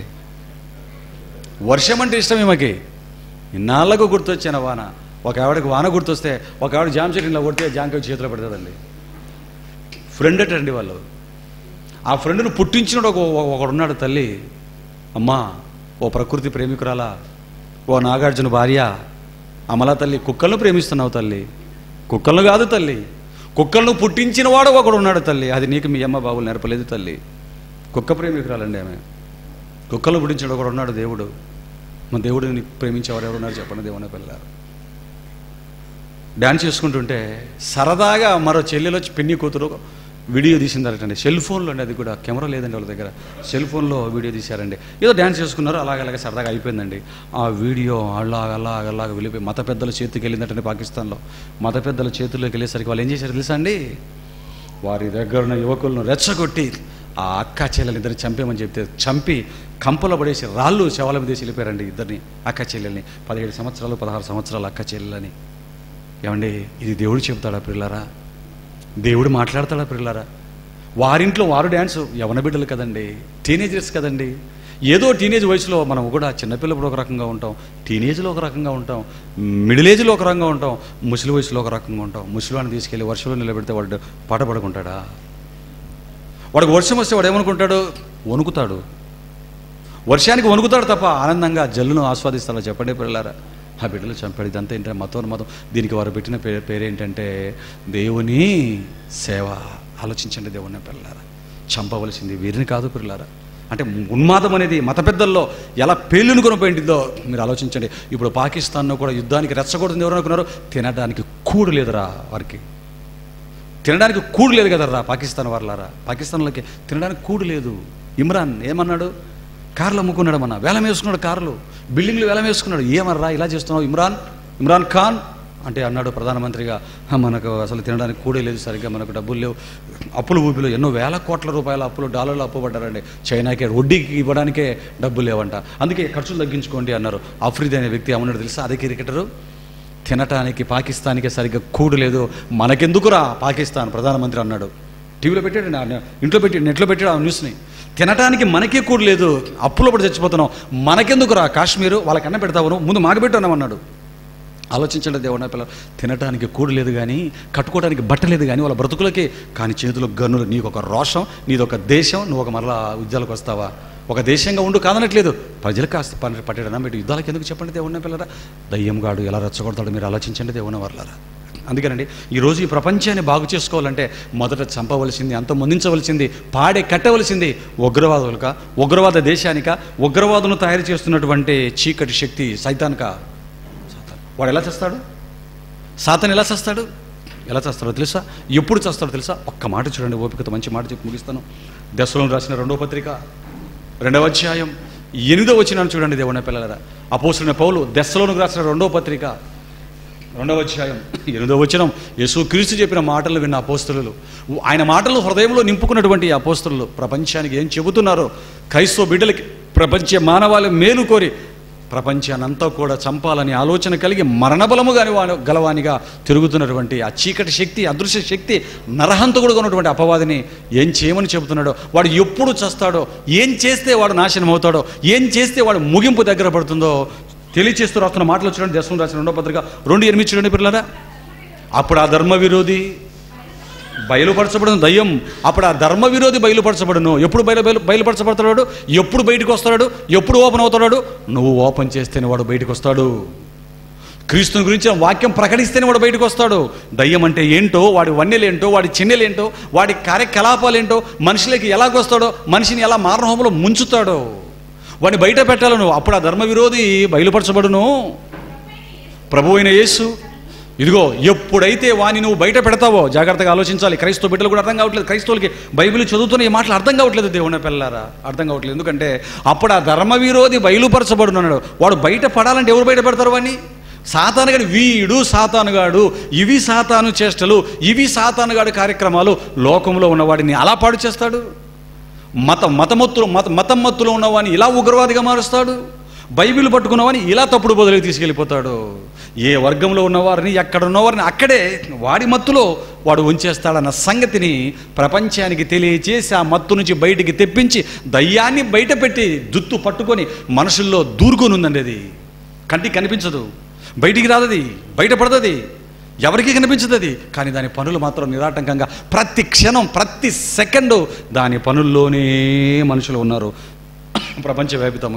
Speaker 1: వర్షం అంటే ఇష్టం ఈమెకి ఇన్నాళ్ళకు గుర్తొచ్చిన వాన ఒక ఆవిడకి వాన గుర్తొస్తే ఒక ఆవిడ జామ చెట్టు ఇలా కొడితే జామకాయ చేతిలో పెడుతుందండి ఫ్రెండ్ అటండి వాళ్ళు ఆ ఫ్రెండ్ను పుట్టించిన ఒక ఒకడున్నాడు తల్లి అమ్మా ఓ ప్రకృతి ప్రేమికురాలా ఓ నాగార్జున భార్య అమలా తల్లి కుక్కలను ప్రేమిస్తున్నావు తల్లి కుక్కలను కాదు తల్లి కుక్కలను పుట్టించిన వాడు ఒకడు ఉన్నాడు తల్లి అది నీకు మీ అమ్మ బాబులు నేర్పలేదు తల్లి కుక్క ప్రేమికురాలండి ఆమె కుక్కలు పుట్టించాడు ఒకడు ఉన్నాడు దేవుడు మన దేవుడిని ప్రేమించేవారు ఎవరు ఉన్నారు చెప్పండి దేవుని పిల్లలు డ్యాన్స్ చేసుకుంటుంటే సరదాగా మరో చెల్లెలు వచ్చి పిన్ని కూతురు వీడియో తీసిందారటండి సెల్ ఫోన్లో అండి అది కూడా కెమెరా లేదండి వాళ్ళ దగ్గర సెల్ ఫోన్లో వీడియో తీశారండి ఏదో డ్యాన్స్ చేసుకున్నారు అలాగ అలాగే సరదాగా అయిపోయిందండి ఆ వీడియో అలాగ అలాగ అలాగ వెళ్ళిపోయి మత పెద్దల చేతికి వెళ్ళిందటండి పాకిస్తాన్లో మత పెద్దల చేతుల్లోకి వెళ్ళేసరికి వాళ్ళు ఏం చేశారు తెలుసా అండి వారి దగ్గర ఉన్న యువకులను రెచ్చగొట్టి ఆ అక్క చెల్లెలు ఇద్దరిని చంపేమని చెప్తే చంపి కంపలో పడేసి రాళ్ళు శవాల మీద వేసి వెళ్ళిపోయారండి ఇద్దరిని అక్క చెల్లెల్ని పదిహేడు సంవత్సరాలు పదహారు సంవత్సరాలు అక్క చెల్లెలని ఏమండి ఇది దేవుడు చెబుతాడా పిల్లరా దేవుడు మాట్లాడతాడా పిల్లరా వారింట్లో వారు డ్యాన్స్ యవన బిడ్డలు కదండి టీనేజర్స్ కదండి ఏదో టీనేజ్ వయసులో మనం కూడా చిన్నపిల్లప్పుడు ఒక రకంగా ఉంటాం టీనేజ్లో ఒక రకంగా ఉంటాం మిడిల్ ఏజ్లో ఒక రకంగా ఉంటాం ముసలి వయసులో ఒక రకంగా ఉంటాం ముసలివాడిని తీసుకెళ్ళి వర్షంలో నిలబెడితే వాడు పాట పడుకుంటాడా వాడికి వర్షం వస్తే వాడు ఏమనుకుంటాడు వణుకుతాడు వర్షానికి వణుకుతాడు తప్ప ఆనందంగా జల్లును ఆస్వాదిస్తాడో చెప్పండి పిల్లలారా ఆ బిడ్డలు చంపాడు ఇదంతా ఏంటంటే మతం మతం దీనికి వారు పెట్టిన పేరు పేరేంటంటే దేవుని సేవ ఆలోచించండి దేవుని పిల్లలారా చంపవలసింది వీరిని కాదు పిల్లలారా అంటే ఉన్మాదం అనేది మత పెద్దల్లో ఎలా పేలునుకొని పోయిందో మీరు ఆలోచించండి ఇప్పుడు పాకిస్తాన్లో కూడా యుద్ధానికి రెచ్చగొడుతుంది ఎవరు అనుకున్నారు తినడానికి కూడు లేదురా వారికి తినడానికి కూడు లేదు కదరా పాకిస్తాన్ వాళ్ళారా పాకిస్తాన్లకి తినడానికి కూడు లేదు ఇమ్రాన్ ఏమన్నాడు కార్లు అమ్ముకున్నాడు మన వేలం వేసుకున్నాడు కార్లు బిల్డింగ్లు వేలం వేసుకున్నాడు ఏమర్రా ఇలా చేస్తున్నావు ఇమ్రాన్ ఇమ్రాన్ ఖాన్ అంటే అన్నాడు ప్రధానమంత్రిగా "హ, మనకు అసలు తినడానికి కూడే లేదు సరిగ్గా మనకు డబ్బులు లేవు అప్పులు ఊపిలో ఎన్నో వేల కోట్ల రూపాయల అప్పులు డాలర్లు అప్పు పడ్డారండి చైనాకి వడ్డీకి ఇవ్వడానికే డబ్బులు లేవంట అందుకే ఖర్చులు తగ్గించుకోండి అన్నారు అఫ్రీద్ అనే వ్యక్తి ఏమన్నాడు తెలుసా అదే క్రికెటరు తినటానికి పాకిస్తాన్కి సరిగ్గా కూడు లేదు మనకెందుకురా పాకిస్తాన్ ప్రధానమంత్రి అన్నాడు టీవీలో పెట్టాడు నా- ఇంట్లో పెట్టి నెట్లో పెట్టాడు ఆ న్యూస్ని తినటానికి మనకే కూడు లేదు అప్పులో పడి చచ్చిపోతున్నాం మనకెందుకురా కాశ్మీరు వాళ్ళకన్నా పెడతావు నువ్వు? ముందు మాకు పెట్టానమన్నాడు ఆలోచించండి దేవుడు నా పిల్లలు తినటానికి కూడు లేదు కానీ కట్టుకోవడానికి బట్ట లేదు కానీ వాళ్ళ బ్రతుకులకి కానీ చేతిలో గన్నులు నీకు ఒక రోషం నీదొక దేశం నువ్వు ఒక మరలా యుద్ధాలకు వస్తావా ఒక దేశంగా ఉండు కాదనట్లేదు ప్రజలకు కాస్త పని పట్టేడనా మీరు యుద్ధాలకు ఎందుకు చెప్పండి దేవుడిన పిల్లరా దయ్యంగాడు ఎలా రెచ్చగొడతాడో మీరు ఆలోచించండి దేవుని వర్లరా అందుకేనండి ఈరోజు ఈ ప్రపంచాన్ని బాగు చేసుకోవాలంటే మొదట చంపవలసింది అంతమొందించవలసింది పాడే కట్టవలసింది ఉగ్రవాదులక ఉగ్రవాద దేశానిక ఉగ్రవాదులను తయారు చేస్తున్నటువంటి చీకటి శక్తి సైతానిక సాతాను. వాడు ఎలా చేస్తాడు సాతన్ ఎలా చేస్తాడు ఎలా చేస్తాడో తెలుసా ఎప్పుడు చేస్తాడో తెలుసా ఒక్క మాట చూడండి ఓపికతో మంచి మాట చెప్పి ముగిస్తాను దశలో రాసిన రెండవ పత్రిక రెండవ అధ్యాయం ఎనిమిదో వచ్చినాను చూడండి దేవుని పిల్లలరా అపోసిన పౌలు దశలోనికి రాసిన రెండవ పత్రిక రెండవ అధ్యాయం ఎనిమిదో వచనం యేసు క్రీస్తు చెప్పిన మాటలు విన్న అపోస్తులు ఆయన మాటలు హృదయంలో నింపుకున్నటువంటి ఈ అపోస్తులు ప్రపంచానికి ఏం చెబుతున్నారో క్రైస్తవ బిడ్డలకి ప్రపంచ మానవాళి మేలు కోరి ప్రపంచానంతా కూడా చంపాలని ఆలోచన కలిగి మరణబలము కాని వాని గలవానిగా తిరుగుతున్నటువంటి ఆ చీకటి శక్తి అదృశ్య శక్తి నరహంతకుడుగా ఉన్నటువంటి అపవాదిని ఏం చేయమని చెబుతున్నాడో వాడు ఎప్పుడు చస్తాడో ఏం చేస్తే వాడు నాశనం అవుతాడో ఏం చేస్తే వాడు ముగింపు దగ్గర పడుతుందో తెలియచేస్తూ రాస్తున్న మాటలు చూడండి దర్శనం రాసిన రెండో పత్రిక రెండు ఎనిమిది చూడండి పిల్లరా అప్పుడు ఆ ధర్మ విరోధి బయలుపరచబడిన దయ్యం అప్పుడు ఆ ధర్మ విరోధి బయలుపరచబడును ఎప్పుడు బయలు బయలు బయలుపరచబడతాడు ఎప్పుడు బయటకు వస్తాడు ఎప్పుడు ఓపెన్ అవుతాడు నువ్వు ఓపెన్ చేస్తేనే వాడు బయటకు వస్తాడు క్రీస్తుని గురించి వాక్యం ప్రకటిస్తేనే వాడు బయటకు వస్తాడు దయ్యం అంటే ఏంటో వాడి వన్నెలేంటో వాడి చిన్నెలేంటో వాడి కార్యకలాపాలేంటో మనుషులకి ఎలాగొస్తాడో మనిషిని ఎలా మారణహోమంలో ముంచుతాడో వాడిని బయట పెట్టాలి నువ్వు అప్పుడు ఆ ధర్మ విరోధి బయలుపరచబడును ప్రభు అయిన యేసు ఇదిగో ఎప్పుడైతే వాని నువ్వు బయట పెడతావో జాగ్రత్తగా ఆలోచించాలి క్రైస్తవ బిడ్డలు కూడా అర్థం కావట్లేదు క్రైస్తవులకి బైబిల్ చదువుతున్న ఈ మాటలు అర్థం కావట్లేదు దేవుని పిల్లారా అర్థం కావట్లేదు ఎందుకంటే అప్పుడు ఆ ధర్మ విరోధి బయలుపరచబడున్నాడు వాడు బయట పడాలంటే ఎవరు బయట పెడతారు వాడిని సాతానుగాడు వీడు సాతానుగాడు ఇవి సాతాను చేష్టలు ఇవి సాతానుగాడు కార్యక్రమాలు లోకంలో ఉన్నవాడిని అలా పాడు చేస్తాడు మత మతమత్తులు మత మతం మత్తులో ఉన్నవాడిని ఇలా ఉగ్రవాదిగా మారుస్తాడు బైబిల్ పట్టుకున్నవాడిని ఇలా తప్పుడు బదులుకి తీసుకెళ్ళిపోతాడు ఏ వర్గంలో ఉన్నవారిని ఎక్కడ ఉన్నవారిని అక్కడే వాడి మత్తులో వాడు ఉంచేస్తాడన్న సంగతిని ప్రపంచానికి తెలియచేసి ఆ మత్తు నుంచి బయటికి తెప్పించి దయ్యాన్ని బయట పెట్టి దుత్తు పట్టుకొని మనుషుల్లో దూరుకొని ఉందండి అది కంటికి కనిపించదు బయటికి రాదది బయటపడదది ఎవరికి కనిపించదు అది కానీ దాని పనులు మాత్రం నిరాటంకంగా ప్రతి క్షణం ప్రతి సెకండు దాని పనుల్లోనే మనుషులు ఉన్నారు ప్రపంచవ్యాపితంగా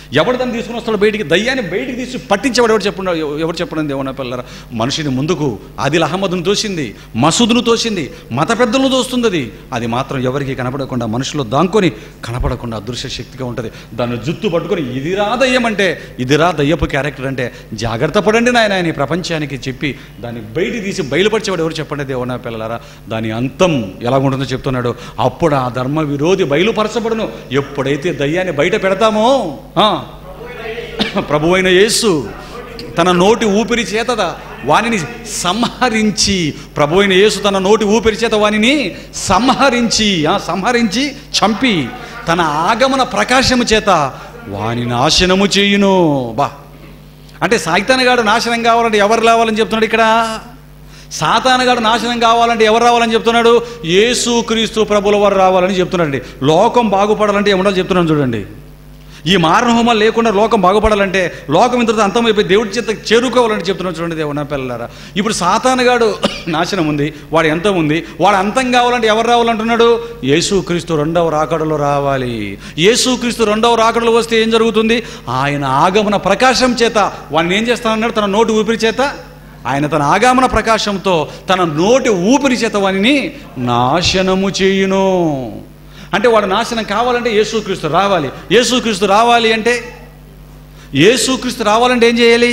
Speaker 1: ఎవడు దాన్ని తీసుకుని వస్తాడు బయటికి దయ్యాన్ని బయటికి తీసి పట్టించేవాడు ఎవరు చెప్పండి ఎవరు చెప్పండి దేవుని పిల్లరా మనిషిని ముందుకు ఆదిల్ అహమ్మద్ను తోసింది మసూదును తోసింది మత పెద్దలను తోస్తుంది అది అది మాత్రం ఎవరికి కనపడకుండా మనుషులు దాంకొని కనపడకుండా అదృశ్య శక్తిగా ఉంటుంది దాన్ని జుత్తు పట్టుకొని ఇదిరా దయ్యం అంటే ఇదిరా దయ్యపు క్యారెక్టర్ అంటే జాగ్రత్త పడండి నాయన ఆయన ఈ ప్రపంచానికి చెప్పి దాన్ని బయటికి తీసి బయలుపరిచేవాడు ఎవరు చెప్పండి దేవునా పిల్లలారా దాని అంతం ఎలా ఉంటుందో చెప్తున్నాడు అప్పుడు ఆ ధర్మ విరోధి బయలుపరచబడును ఎప్పుడైతే దయ్యాన్ని బయట పెడతామో ఆ, ప్రభువైన యేసు తన నోటి ఊపిరి చేతద వానిని సంహరించి ప్రభువైన యేసు తన నోటి ఊపిరి చేత వానిని సంహరించి ఆ, సంహరించి చంపి తన ఆగమన ప్రకాశము చేత వాని నాశనము చేయును బా అంటే సాయితానగాడు నాశనం కావాలంటే ఎవరు రావాలని చెప్తున్నాడు ఇక్కడ సాతానగాడు నాశనం కావాలంటే ఎవరు రావాలని చెప్తున్నాడు యేసు క్రీస్తు ప్రభుల వారు రావాలని చెప్తున్నాడండి లోకం బాగుపడాలంటే ఏముండాలి చెప్తున్నాను చూడండి ఈ మారణహోమాలు లేకుండా లోకం బాగుపడాలంటే లోకం ఇంతటితో అంతమైపోయి దేవుడి చేత చేరుకోవాలని చెప్తున్నాడు చూడండి దేవుని పిల్లలారా ఇప్పుడు సాతానగాడు నాశనం ఉంది వాడు ఎంత ఉంది వాడు అంతం కావాలంటే ఎవరు రావాలంటున్నాడు యేసుక్రీస్తు రెండవ రాకడలో రావాలి యేసుక్రీస్తు రెండవ రాకడలో వస్తే ఏం జరుగుతుంది ఆయన ఆగమన ప్రకాశం చేత వాడిని ఏం చేస్తానన్నాడు తన నోటి ఊపిరి చేత ఆయన తన ఆగమన ప్రకాశంతో తన నోటి ఊపిరి చేత వానిని నాశనము చేయును అంటే వాడు నాశనం కావాలంటే యేసుక్రీస్తు రావాలి యేసుక్రీస్తు రావాలి అంటే యేసుక్రీస్తు రావాలంటే ఏం చేయాలి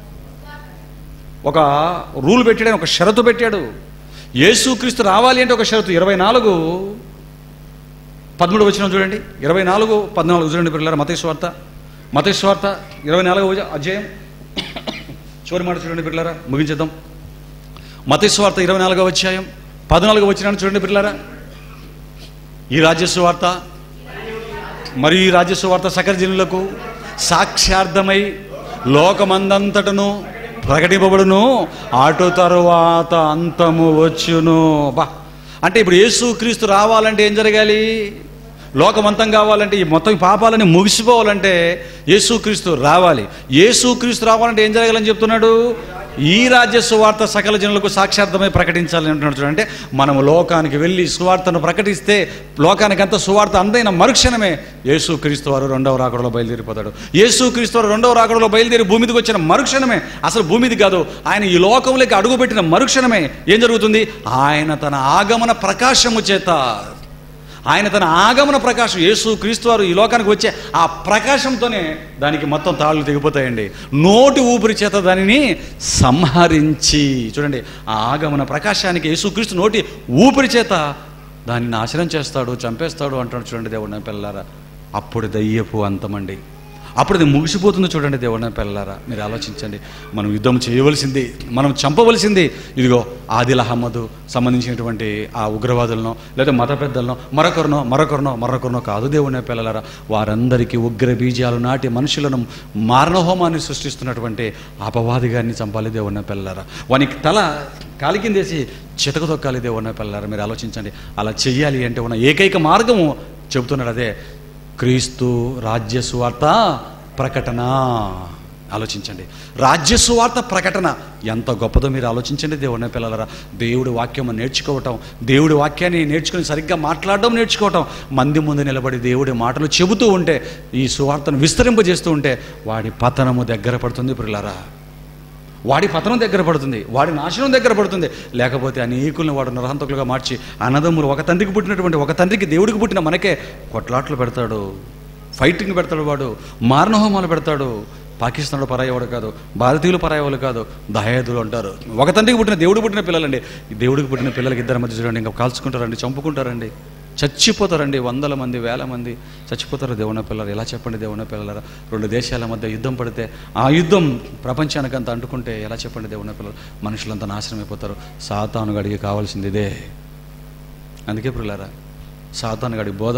Speaker 1: ఒక రూల్ పెట్టాడు ఆయన ఒక షరతు పెట్టాడు యేసుక్రీస్తు రావాలి అంటే ఒక షరతు ఇరవై నాలుగు పదమూడు వచ్చిన చూడండి ఇరవై నాలుగు పద్నాలుగు చూడండి పిల్లల మతేశ్వార్త మతేశ్వార్త ఇరవై నాలుగు అధ్యాయం చివరి మాట చూడండి పిల్లరా ముగించేద్దాం మతేశ్వార్త ఇరవై నాలుగో అధ్యాయం పద్నాలుగు వచ్చిన చూడండి పిల్లరా ఈ రాజ్యస్వార్త మరియు ఈ రాజ్యస్వార్త సకల జనులకు సాక్ష్యార్థమై లోకమందంతటను ప్రకటింపబడును ఆటు తరువాత అంతము వచ్చును బా అంటే ఇప్పుడు యేసుక్రీస్తు రావాలంటే ఏం జరగాలి లోకమంతం కావాలంటే ఈ మొత్తం ఈ పాపాలని ముగిసిపోవాలంటే యేసుక్రీస్తు రావాలి యేసుక్రీస్తు రావాలంటే ఏం జరగాలని చెప్తున్నాడు ఈ రాజ్య సువార్త సకల జనులకు సాక్షార్థమై ప్రకటించాలని అంటున్నాడు చూడండి అంటే మనం లోకానికి వెళ్ళి సువార్తను ప్రకటిస్తే లోకానికి అంత సువార్త అందైన మరుక్షణమే యేసుక్రీస్తు వారు రెండవ రాకడలో బయలుదేరిపోతాడు యేసుక్రీస్తు వారు రెండవ రాకడలో బయలుదేరి భూమి మీదకి వచ్చిన మరుక్షణమే అసలు భూమి మీది కాదు ఆయన ఈ లోకంలోకి అడుగుపెట్టిన మరుక్షణమే ఏం జరుగుతుంది ఆయన తన ఆగమన ప్రకాశము చేత ఆయన తన ఆగమన ప్రకాశం యేసు క్రీస్తు వారు ఈ లోకానికి వచ్చే ఆ ప్రకాశంతోనే దానికి మొత్తం తాళ్ళు తెగిపోతాయండి నోటి ఊపిరి చేత దానిని సంహరించి చూడండి ఆ ఆగమన ప్రకాశానికి యేసుక్రీస్తు నోటి ఊపిరి చేత దాన్ని నాశనం చేస్తాడు చంపేస్తాడు అంటాడు చూడండి దేవుడు నా పిల్లారా అప్పుడు దయ్యపు అంతమండి అప్పుడు అది ముగిసిపోతుంది చూడండి దేవుడిన పిల్లలారా మీరు ఆలోచించండి మనం యుద్ధం చేయవలసింది మనం చంపవలసింది ఇదిగో ఆదిల్ అహమ్మద్ సంబంధించినటువంటి ఆ ఉగ్రవాదులను లేదా మత పెద్దలను మరొకరినో మరొకరినో మరొకరినో కాదు దేవుడిన పిల్లలారా వారందరికీ ఉగ్ర బీజాలు నాటి మనుషులను మారణహోమాన్ని సృష్టిస్తున్నటువంటి అపవాది గారిని చంపాలి దేవుడిన పిల్లలారా వానికి తల కాలి కిందేసి చితక తొక్కాలి దేవుడిన పిల్లలారా మీరు ఆలోచించండి అలా చెయ్యాలి అంటే ఉన్న ఏకైక మార్గము చెబుతున్నాడు అదే క్రీస్తు రాజ్య సువార్త ప్రకటన ఆలోచించండి రాజ్య సువార్త ప్రకటన ఎంత గొప్పదో మీరు ఆలోచించండి దేవుని పిల్లలరా దేవుడి వాక్యం నేర్చుకోవటం దేవుడి వాక్యాన్ని నేర్చుకుని సరిగ్గా మాట్లాడడం నేర్చుకోవటం మంది ముందు నిలబడి దేవుడి మాటలు చెబుతూ ఉంటే ఈ సువార్తను విస్తరింపజేస్తూ ఉంటే వాడి పతనము దగ్గర పడుతుంది పిల్లరా వాడి పతనం దగ్గర పడుతుంది వాడి నాశనం దగ్గర పడుతుంది లేకపోతే అనేకుల్ని వాడు నరహంతకులుగా మార్చి అన్నదమ్ములు ఒక తండ్రికి పుట్టినటువంటి ఒక తండ్రికి దేవుడికి పుట్టిన మనకే కొట్లాట్లు పెడతాడు ఫైటింగ్ పెడతాడు వాడు మారణహోమాలు పెడతాడు పాకిస్తాన్లో పరాయవాడు కాదు భారతీయులు పరాయవాళ్ళు కాదు దయాదులు అంటారు ఒక తండ్రికి పుట్టిన దేవుడు పుట్టిన పిల్లలండి ఈ దేవుడికి పుట్టిన పిల్లలకి ఇద్దరి మధ్య చూడండి ఇంకా కాల్చుకుంటారండి చంపుకుంటారండి చచ్చిపోతారండి వందల మంది వేల మంది చచ్చిపోతారు దేవున పిల్లలు ఎలా చెప్పండి దేవున పిల్లలరా రెండు దేశాల మధ్య యుద్ధం పడితే ఆ యుద్ధం ప్రపంచానికి అంత అంటుకుంటే ఎలా చెప్పండి దేవున పిల్లలు మనుషులంతా నాశనం అయిపోతారు సాతాను గడికి కావాల్సింది ఇదే అందుకే పిల్లరా సాతాను గడి బోధ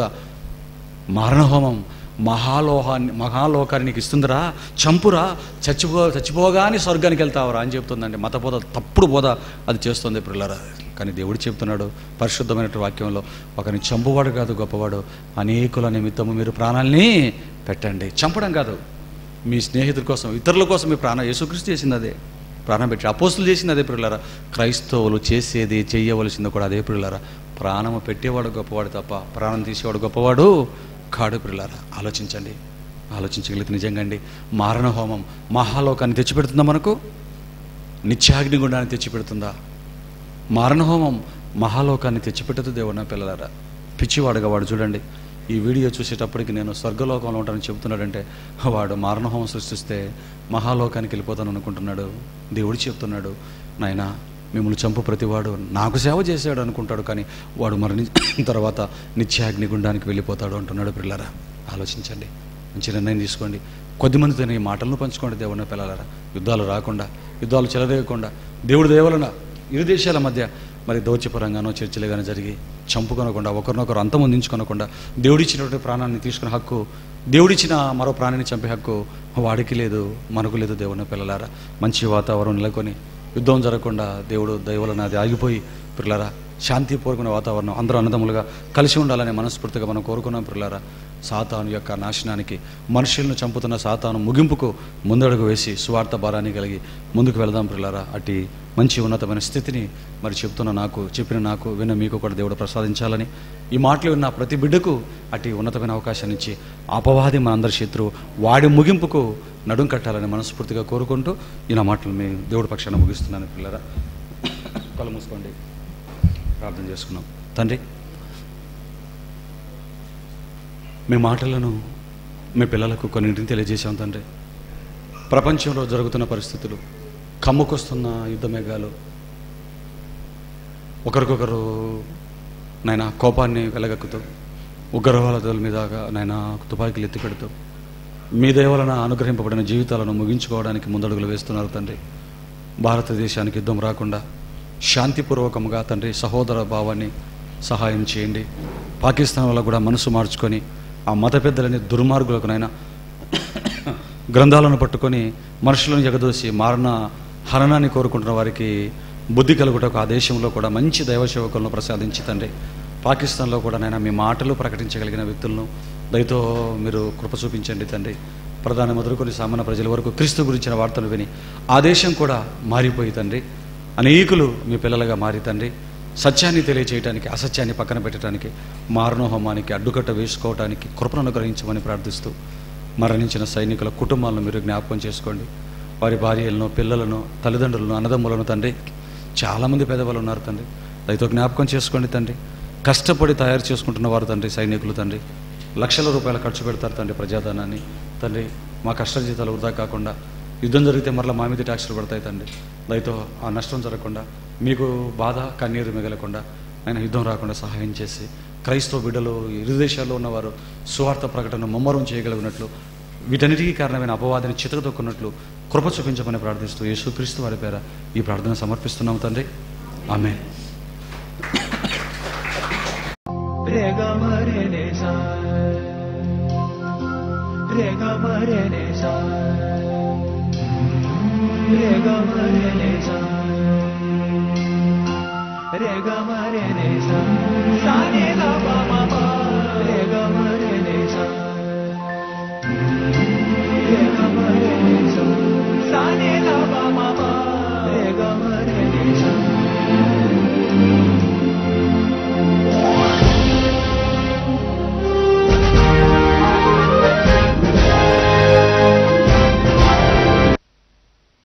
Speaker 1: మారణహోమం మహాలోహాన్ని మహాలోకాన్ని నీకు ఇస్తుందిరా చంపురా చచ్చిపో చచ్చిపోగానే స్వర్గానికి వెళ్తావురా అని చెప్తుందండి మత బోధ తప్పుడు బోధ అది చేస్తుంది పిల్లరా కానీ దేవుడు చెప్తున్నాడు పరిశుద్ధమైన వాక్యంలో ఒకరిని చంపువాడు కాదు గొప్పవాడు అనేకుల నిమిత్తము మీరు ప్రాణాల్ని పెట్టండి చంపడం కాదు మీ స్నేహితుల కోసం ఇతరుల కోసం మీ ప్రాణం యేసుక్రీస్తు చేసింది అదే ప్రాణం పెట్టి అపోస్తులు చేసింది అదే పిల్లరా క్రైస్తవులు చేసేది చెయ్యవలసింది కూడా అదే పిల్లరా ప్రాణము పెట్టేవాడు గొప్పవాడు తప్ప ప్రాణం తీసేవాడు గొప్పవాడు కాడు పిల్లరా ఆలోచించండి ఆలోచించగలిగితే నిజంగా అండి మారణ హోమం మహాలోకాన్ని తెచ్చిపెడుతుందా మనకు నిత్యాగ్ని గుండాన్ని తెచ్చిపెడుతుందా మారణహోమం మహాలోకాన్ని తెచ్చిపెట్టదు దేవుడు నా పిల్లలారా పిచ్చివాడుగా వాడు చూడండి ఈ వీడియో చూసేటప్పటికి నేను స్వర్గలోకంలో ఉంటానని చెబుతున్నాడంటే వాడు మారణహోమం సృష్టిస్తే మహాలోకానికి వెళ్ళిపోతాను అనుకుంటున్నాడు దేవుడు చెప్తున్నాడు నాయన మిమ్మల్ని చంపు ప్రతివాడు నాకు సేవ చేశాడు అనుకుంటాడు కానీ వాడు మరణి తర్వాత నిత్యాగ్ని గుండానికి వెళ్ళిపోతాడు అంటున్నాడు పిల్లరా ఆలోచించండి మంచి నిర్ణయం తీసుకోండి కొద్దిమందితో ఈ మాటలను పంచుకోండి దేవుడిన పిల్లలారా యుద్ధాలు రాకుండా యుద్ధాలు చెలరేయకుండా దేవుడి దేవలన ఇరు దేశాల మధ్య మరి దౌత్యపరంగానో చర్చలుగానో జరిగి చంపుకొనకుండా ఒకరినొకరు అంతమొందించుకొనకుండా దేవుడిచ్చినటువంటి ప్రాణాన్ని తీసుకునే హక్కు దేవుడిచ్చిన మరో ప్రాణిని చంపే హక్కు వాడికి లేదు మనకు లేదు దేవుని పిల్లలారా మంచి వాతావరణం నెలకొని యుద్ధం జరగకుండా దేవుడు దైవలన అది ఆగిపోయి పిల్లరా శాంతిపూర్వకమైన వాతావరణం అందరూ అన్నదమ్ములుగా కలిసి ఉండాలని మనస్ఫూర్తిగా మనం కోరుకున్నాం పిల్లరా సాతాను యొక్క నాశనానికి మనుషులను చంపుతున్న సాతాను ముగింపుకు ముందడుగు వేసి సువార్త భారాన్ని కలిగి ముందుకు వెళదాం పిల్లరా అట్టి మంచి ఉన్నతమైన స్థితిని మరి చెప్తున్న నాకు చెప్పిన నాకు విన్న మీకు కూడా దేవుడు ప్రసాదించాలని ఈ మాటలు విన్న ప్రతి బిడ్డకు అట్టి ఉన్నతమైన అవకాశాన్ని ఇచ్చి అపవాది మనందరి శత్రువు వాడి ముగింపుకు నడుం కట్టాలని మనస్ఫూర్తిగా కోరుకుంటూ ఈ నా మాటలు మీ దేవుడి పక్షాన ముగిస్తున్నాను పిల్లరా కళ్ళు మూసుకోండి ప్రార్థన చేసుకున్నాం తండ్రి మీ మాటలను మీ పిల్లలకు కొన్నింటిని తెలియజేశాం తండ్రి ప్రపంచంలో జరుగుతున్న పరిస్థితులు కమ్ముకొస్తున్న యుద్ధ మేఘాలు ఒకరికొకరు నాయన కోపాన్ని వెలగక్కుతూ ఉగ్రవాదుల మీద నాయన తుపాకీలు ఎత్తి పెడుతూ మీ దేవలన అనుగ్రహింపబడిన జీవితాలను ముగించుకోవడానికి ముందడుగులు వేస్తున్నారు తండ్రి భారతదేశానికి యుద్ధం రాకుండా శాంతిపూర్వకంగా తండ్రి సహోదర భావాన్ని సహాయం చేయండి పాకిస్తాన్ వల్ల కూడా మనసు మార్చుకొని ఆ మత పెద్దలని దుర్మార్గులకునైనా గ్రంథాలను పట్టుకొని మనుషులను ఎగదోసి మారణ హరణాన్ని కోరుకుంటున్న వారికి బుద్ధి కలుగుటకు ఆ దేశంలో కూడా మంచి దైవ సేవకులను ప్రసాదించి తండ్రి పాకిస్తాన్లో కూడా నైనా మీ మాటలు ప్రకటించగలిగిన వ్యక్తులను దయతో మీరు కృప చూపించండి తండ్రి ప్రధాని మొదలుకొని సామాన్య ప్రజల వరకు క్రీస్తు గురించిన వార్తలు విని ఆ దేశం కూడా మారిపోయి తండ్రి అనేకులు మీ పిల్లలుగా మారి తండ్రి సత్యాన్ని తెలియచేయటానికి అసత్యాన్ని పక్కన పెట్టడానికి మారణోహోమానికి అడ్డుకట్ట వేసుకోవటానికి కృపను అనుగ్రహించమని ప్రార్థిస్తూ మరణించిన సైనికుల కుటుంబాలను మీరు జ్ఞాపకం చేసుకోండి వారి భార్యలను పిల్లలను తల్లిదండ్రులను అన్నదమ్ములను తండ్రి చాలామంది పేదవాళ్ళు ఉన్నారు తండ్రి దయతో జ్ఞాపకం చేసుకోండి తండ్రి కష్టపడి తయారు చేసుకుంటున్న వారు తండ్రి సైనికులు తండ్రి లక్షల రూపాయలు ఖర్చు పెడతారు తండ్రి ప్రజాధనాన్ని తండ్రి మా కష్టజీతాలు వృధా కాకుండా యుద్ధం జరిగితే మరలా మా మీద ట్యాక్సులు పడతాయి తండ్రి దయతో ఆ నష్టం జరగకుండా మీకు బాధ కన్నీరు మిగలకుండా ఆయన యుద్ధం రాకుండా సహాయం చేసి క్రైస్తవ బిడ్డలు ఇరు దేశాల్లో ఉన్నవారు సువార్త ప్రకటన ముమ్మరం చేయగలిగినట్లు వీటన్నిటికీ కారణమైన అపవాదిని చితకతొక్కున్నట్లు కృప చూపించమని ప్రార్థిస్తూ యేసుక్రీస్తు వారి పేర ఈ ప్రార్థన సమర్పిస్తున్నాం తండ్రి ఆమె
Speaker 2: Rega marene sa Rega marene sa Rega marene sa